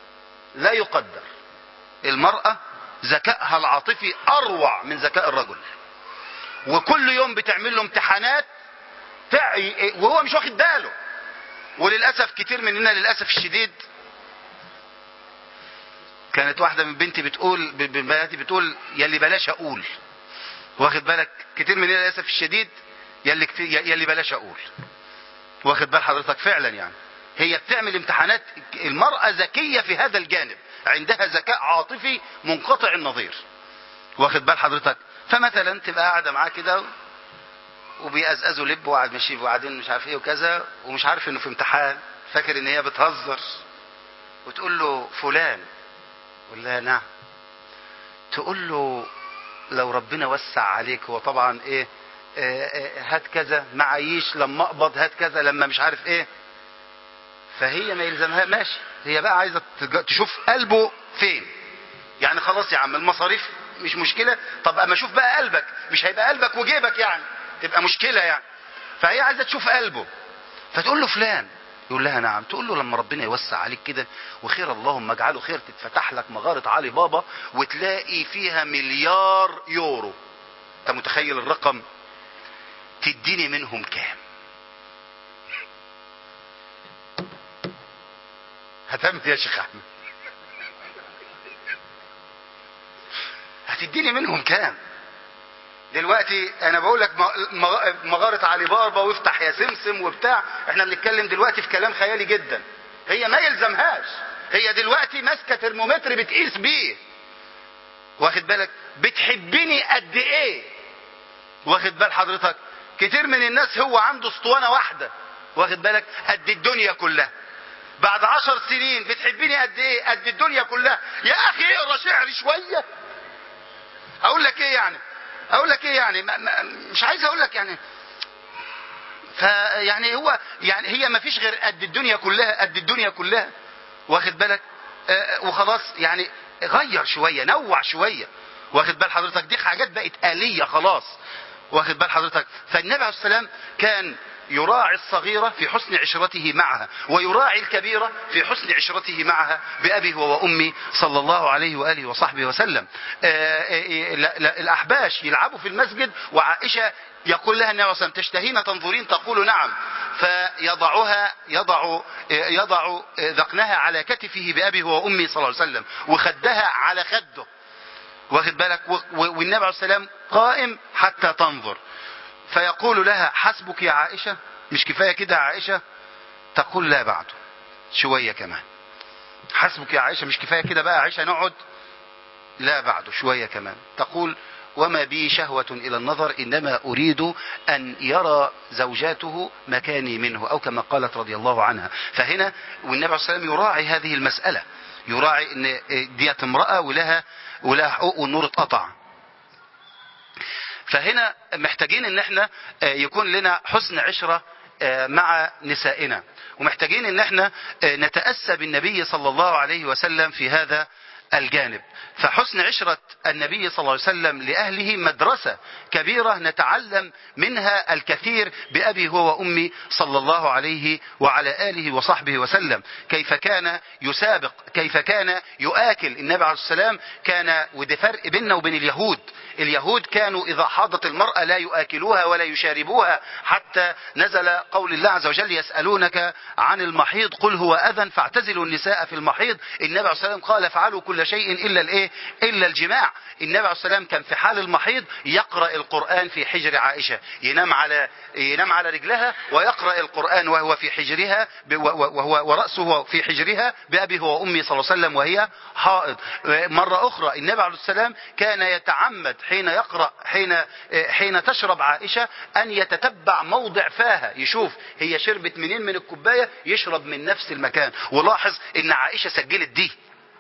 Speaker 3: لا يقدر المرأة ذكائها العاطفي اروع من ذكاء الرجل وكل يوم بتعمل له امتحانات تعي وهو مش واخد باله وللاسف كتير مننا للاسف الشديد كانت واحده من بنتي بتقول ب- بناتي بتقول يلي بلاش اقول واخد بالك كتير مننا للاسف الشديد يلي كتير يلي بلاش اقول واخد بال حضرتك فعلا يعني هي بتعمل امتحانات المرأة ذكية في هذا الجانب عندها ذكاء عاطفي منقطع النظير واخد بال حضرتك فمثلا تبقى قاعدة معاه كده وبيقزقزوا لب وقاعد ماشي وبعدين مش عارف ايه وكذا ومش عارف انه في امتحان فاكر ان هي بتهزر وتقول له فلان يقول لها نعم تقول له لو ربنا وسع عليك هو طبعا ايه آه، آه، هات كذا معيش لما اقبض هات كذا لما مش عارف ايه فهي ما يلزمها ماشي هي بقى عايزه تج- تشوف قلبه فين يعني خلاص يا عم المصاريف مش مشكله طب اما اشوف بقى قلبك مش هيبقى قلبك وجيبك يعني تبقى مشكله يعني فهي عايزه تشوف قلبه فتقول له فلان يقول لها نعم تقول له لما ربنا يوسع عليك كده وخير اللهم اجعله خير تتفتح لك مغارة علي بابا وتلاقي فيها مليار يورو انت متخيل الرقم تديني منهم كام هتعمل إيه يا شيخ احمد هتديني منهم كام دلوقتي انا بقول لك مغ- مغارة علي بابا وافتح يا سمسم وبتاع احنا بنتكلم دلوقتي في كلام خيالي جدا هي ما يلزمهاش هي دلوقتي ماسكه ترمومتر بتقيس بيه واخد بالك بتحبني قد ايه واخد بال حضرتك كتير من الناس هو عنده اسطوانه واحده واخد بالك قد الدنيا كلها بعد عشر سنين بتحبني قد ايه قد الدنيا كلها يا اخي اقرا شعر شويه اقول لك ايه يعني اقول لك ايه يعني ما ما مش عايز اقول لك يعني فيعني هو يعني هي ما فيش غير قد الدنيا كلها قد الدنيا كلها واخد بالك آه وخلاص يعني غير شويه نوع شويه واخد بال حضرتك دي حاجات بقت آلية خلاص واخد بال حضرتك فالنبي عليه السلام كان يراعي الصغيرة في حسن عشرته معها ويراعي الكبيرة في حسن عشرته معها بأبي هو وأمي صلى الله عليه وآله وصحبه وسلم آه، آه، لا- لا، الأحباش يلعبوا في المسجد وعائشة يقول لها النبي صلى الله عليه وسلم تشتهين تنظرين تقول نعم فيضعها يضع يضع ذقنها على كتفه بأبي هو وأمي صلى الله عليه وسلم وخدها على خده واخد بالك و- و- والنبي عليه السلام قائم حتى تنظر فيقول لها حسبك يا عائشة مش كفاية كده يا عائشة تقول لا بعد شوية كمان حسبك يا عائشة مش كفاية كده بقى يا عائشة نقعد لا بعد شوية كمان تقول وما بي شهوة إلى النظر إنما أريد أن يرى زوجاته مكاني منه أو كما قالت رضي الله عنها فهنا والنبي عليه الصلاة والسلام يراعي هذه المسألة يراعي أن ديت امرأة ولها ولها حقوق والنور اتقطع فهنا محتاجين ان احنا آه، يكون لنا حسن عشرة آه، مع نسائنا ومحتاجين ان احنا آه، نتأسى بالنبي صلى الله عليه وسلم في هذا الجانب فحسن عشرة النبي صلى الله عليه وسلم لأهله مدرسة كبيرة نتعلم منها الكثير بأبي هو وأمي صلى الله عليه وعلى آله وصحبه وسلم كيف كان يسابق كيف كان يؤكل النبي عليه السلام كان وده فرق بيننا وبين اليهود اليهود كانوا إذا حاضت المرأة لا يؤكلوها ولا يشاربوها حتى نزل قول الله عز وجل يسألونك عن المحيض قل هو أذى فاعتزلوا النساء في المحيض النبي عليه السلام قال افعلوا كل شيء إلا الإيه إلا الجماع النبي عليه السلام كان في حال المحيض يقرأ القرآن في حجر عائشة ينام على ينام على رجلها ويقرأ القرآن وهو في حجرها ب- وهو ورأسه في حجرها بأبي هو وأمي صلى الله عليه وسلم وهي حائض مرة أخرى النبي عليه السلام كان يتعمد حين يقرأ حين حين تشرب عائشة أن يتتبع موضع فاها يشوف هي شربت منين من الكوباية يشرب من نفس المكان ولاحظ ان عائشة سجلت دي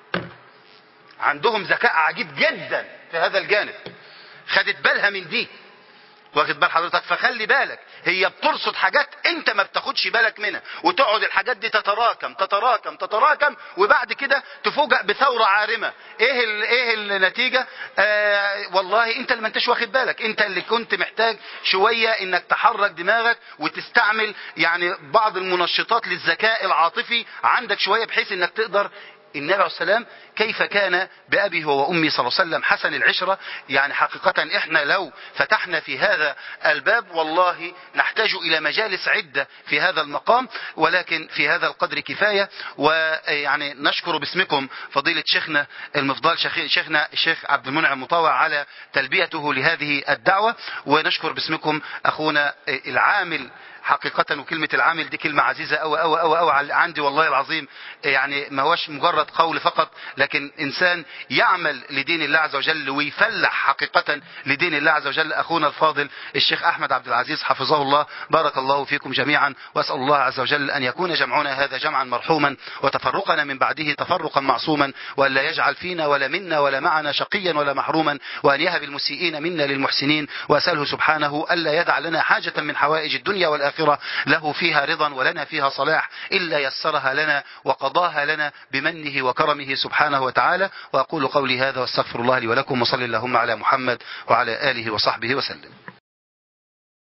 Speaker 3: عندهم ذكاء عجيب جدا في هذا الجانب خدت بالها من دي واخد بال حضرتك فخلي بالك هي بترصد حاجات انت ما بتاخدش بالك منها وتقعد الحاجات دي تتراكم تتراكم تتراكم وبعد كده تفوجئ بثوره عارمه ايه ال ايه النتيجه آه والله انت اللي ما انتش واخد بالك انت اللي كنت محتاج شويه انك تحرك دماغك وتستعمل يعني بعض المنشطات للذكاء العاطفي عندك شويه بحيث انك تقدر النبي عليه السلام كيف كان بأبي هو وأمي صلى الله عليه وسلم حسن العشرة يعني حقيقة إحنا لو فتحنا في هذا الباب والله نحتاج إلى مجالس عدة في هذا المقام ولكن في هذا القدر كفاية ويعني نشكر باسمكم فضيلة شيخنا المفضل شيخ- شيخنا الشيخ عبد المنعم مطاوع على تلبيته لهذه الدعوة ونشكر باسمكم أخونا العامل حقيقة وكلمة العامل دي كلمة عزيزة أوي أوي أوي أوي عندي والله العظيم يعني ما هوش مجرد قول فقط لكن إنسان يعمل لدين الله عز وجل ويفلح حقيقة لدين الله عز وجل أخونا الفاضل الشيخ أحمد عبد العزيز حفظه الله بارك الله فيكم جميعا وأسأل الله عز وجل أن يكون جمعنا هذا جمعا مرحوما وتفرقنا من بعده تفرقا معصوما وأن لا يجعل فينا ولا منا ولا معنا شقيا ولا محروما وأن يهب المسيئين منا للمحسنين وأسأله سبحانه ألا يدع لنا حاجة من حوائج الدنيا والآخرة له فيها رضا ولنا فيها صلاح إلا يسرها لنا وقضاها لنا بمنه وكرمه سبحانه وتعالى وأقول قولي هذا واستغفر الله لي ولكم وصل اللهم على محمد وعلى آله وصحبه وسلم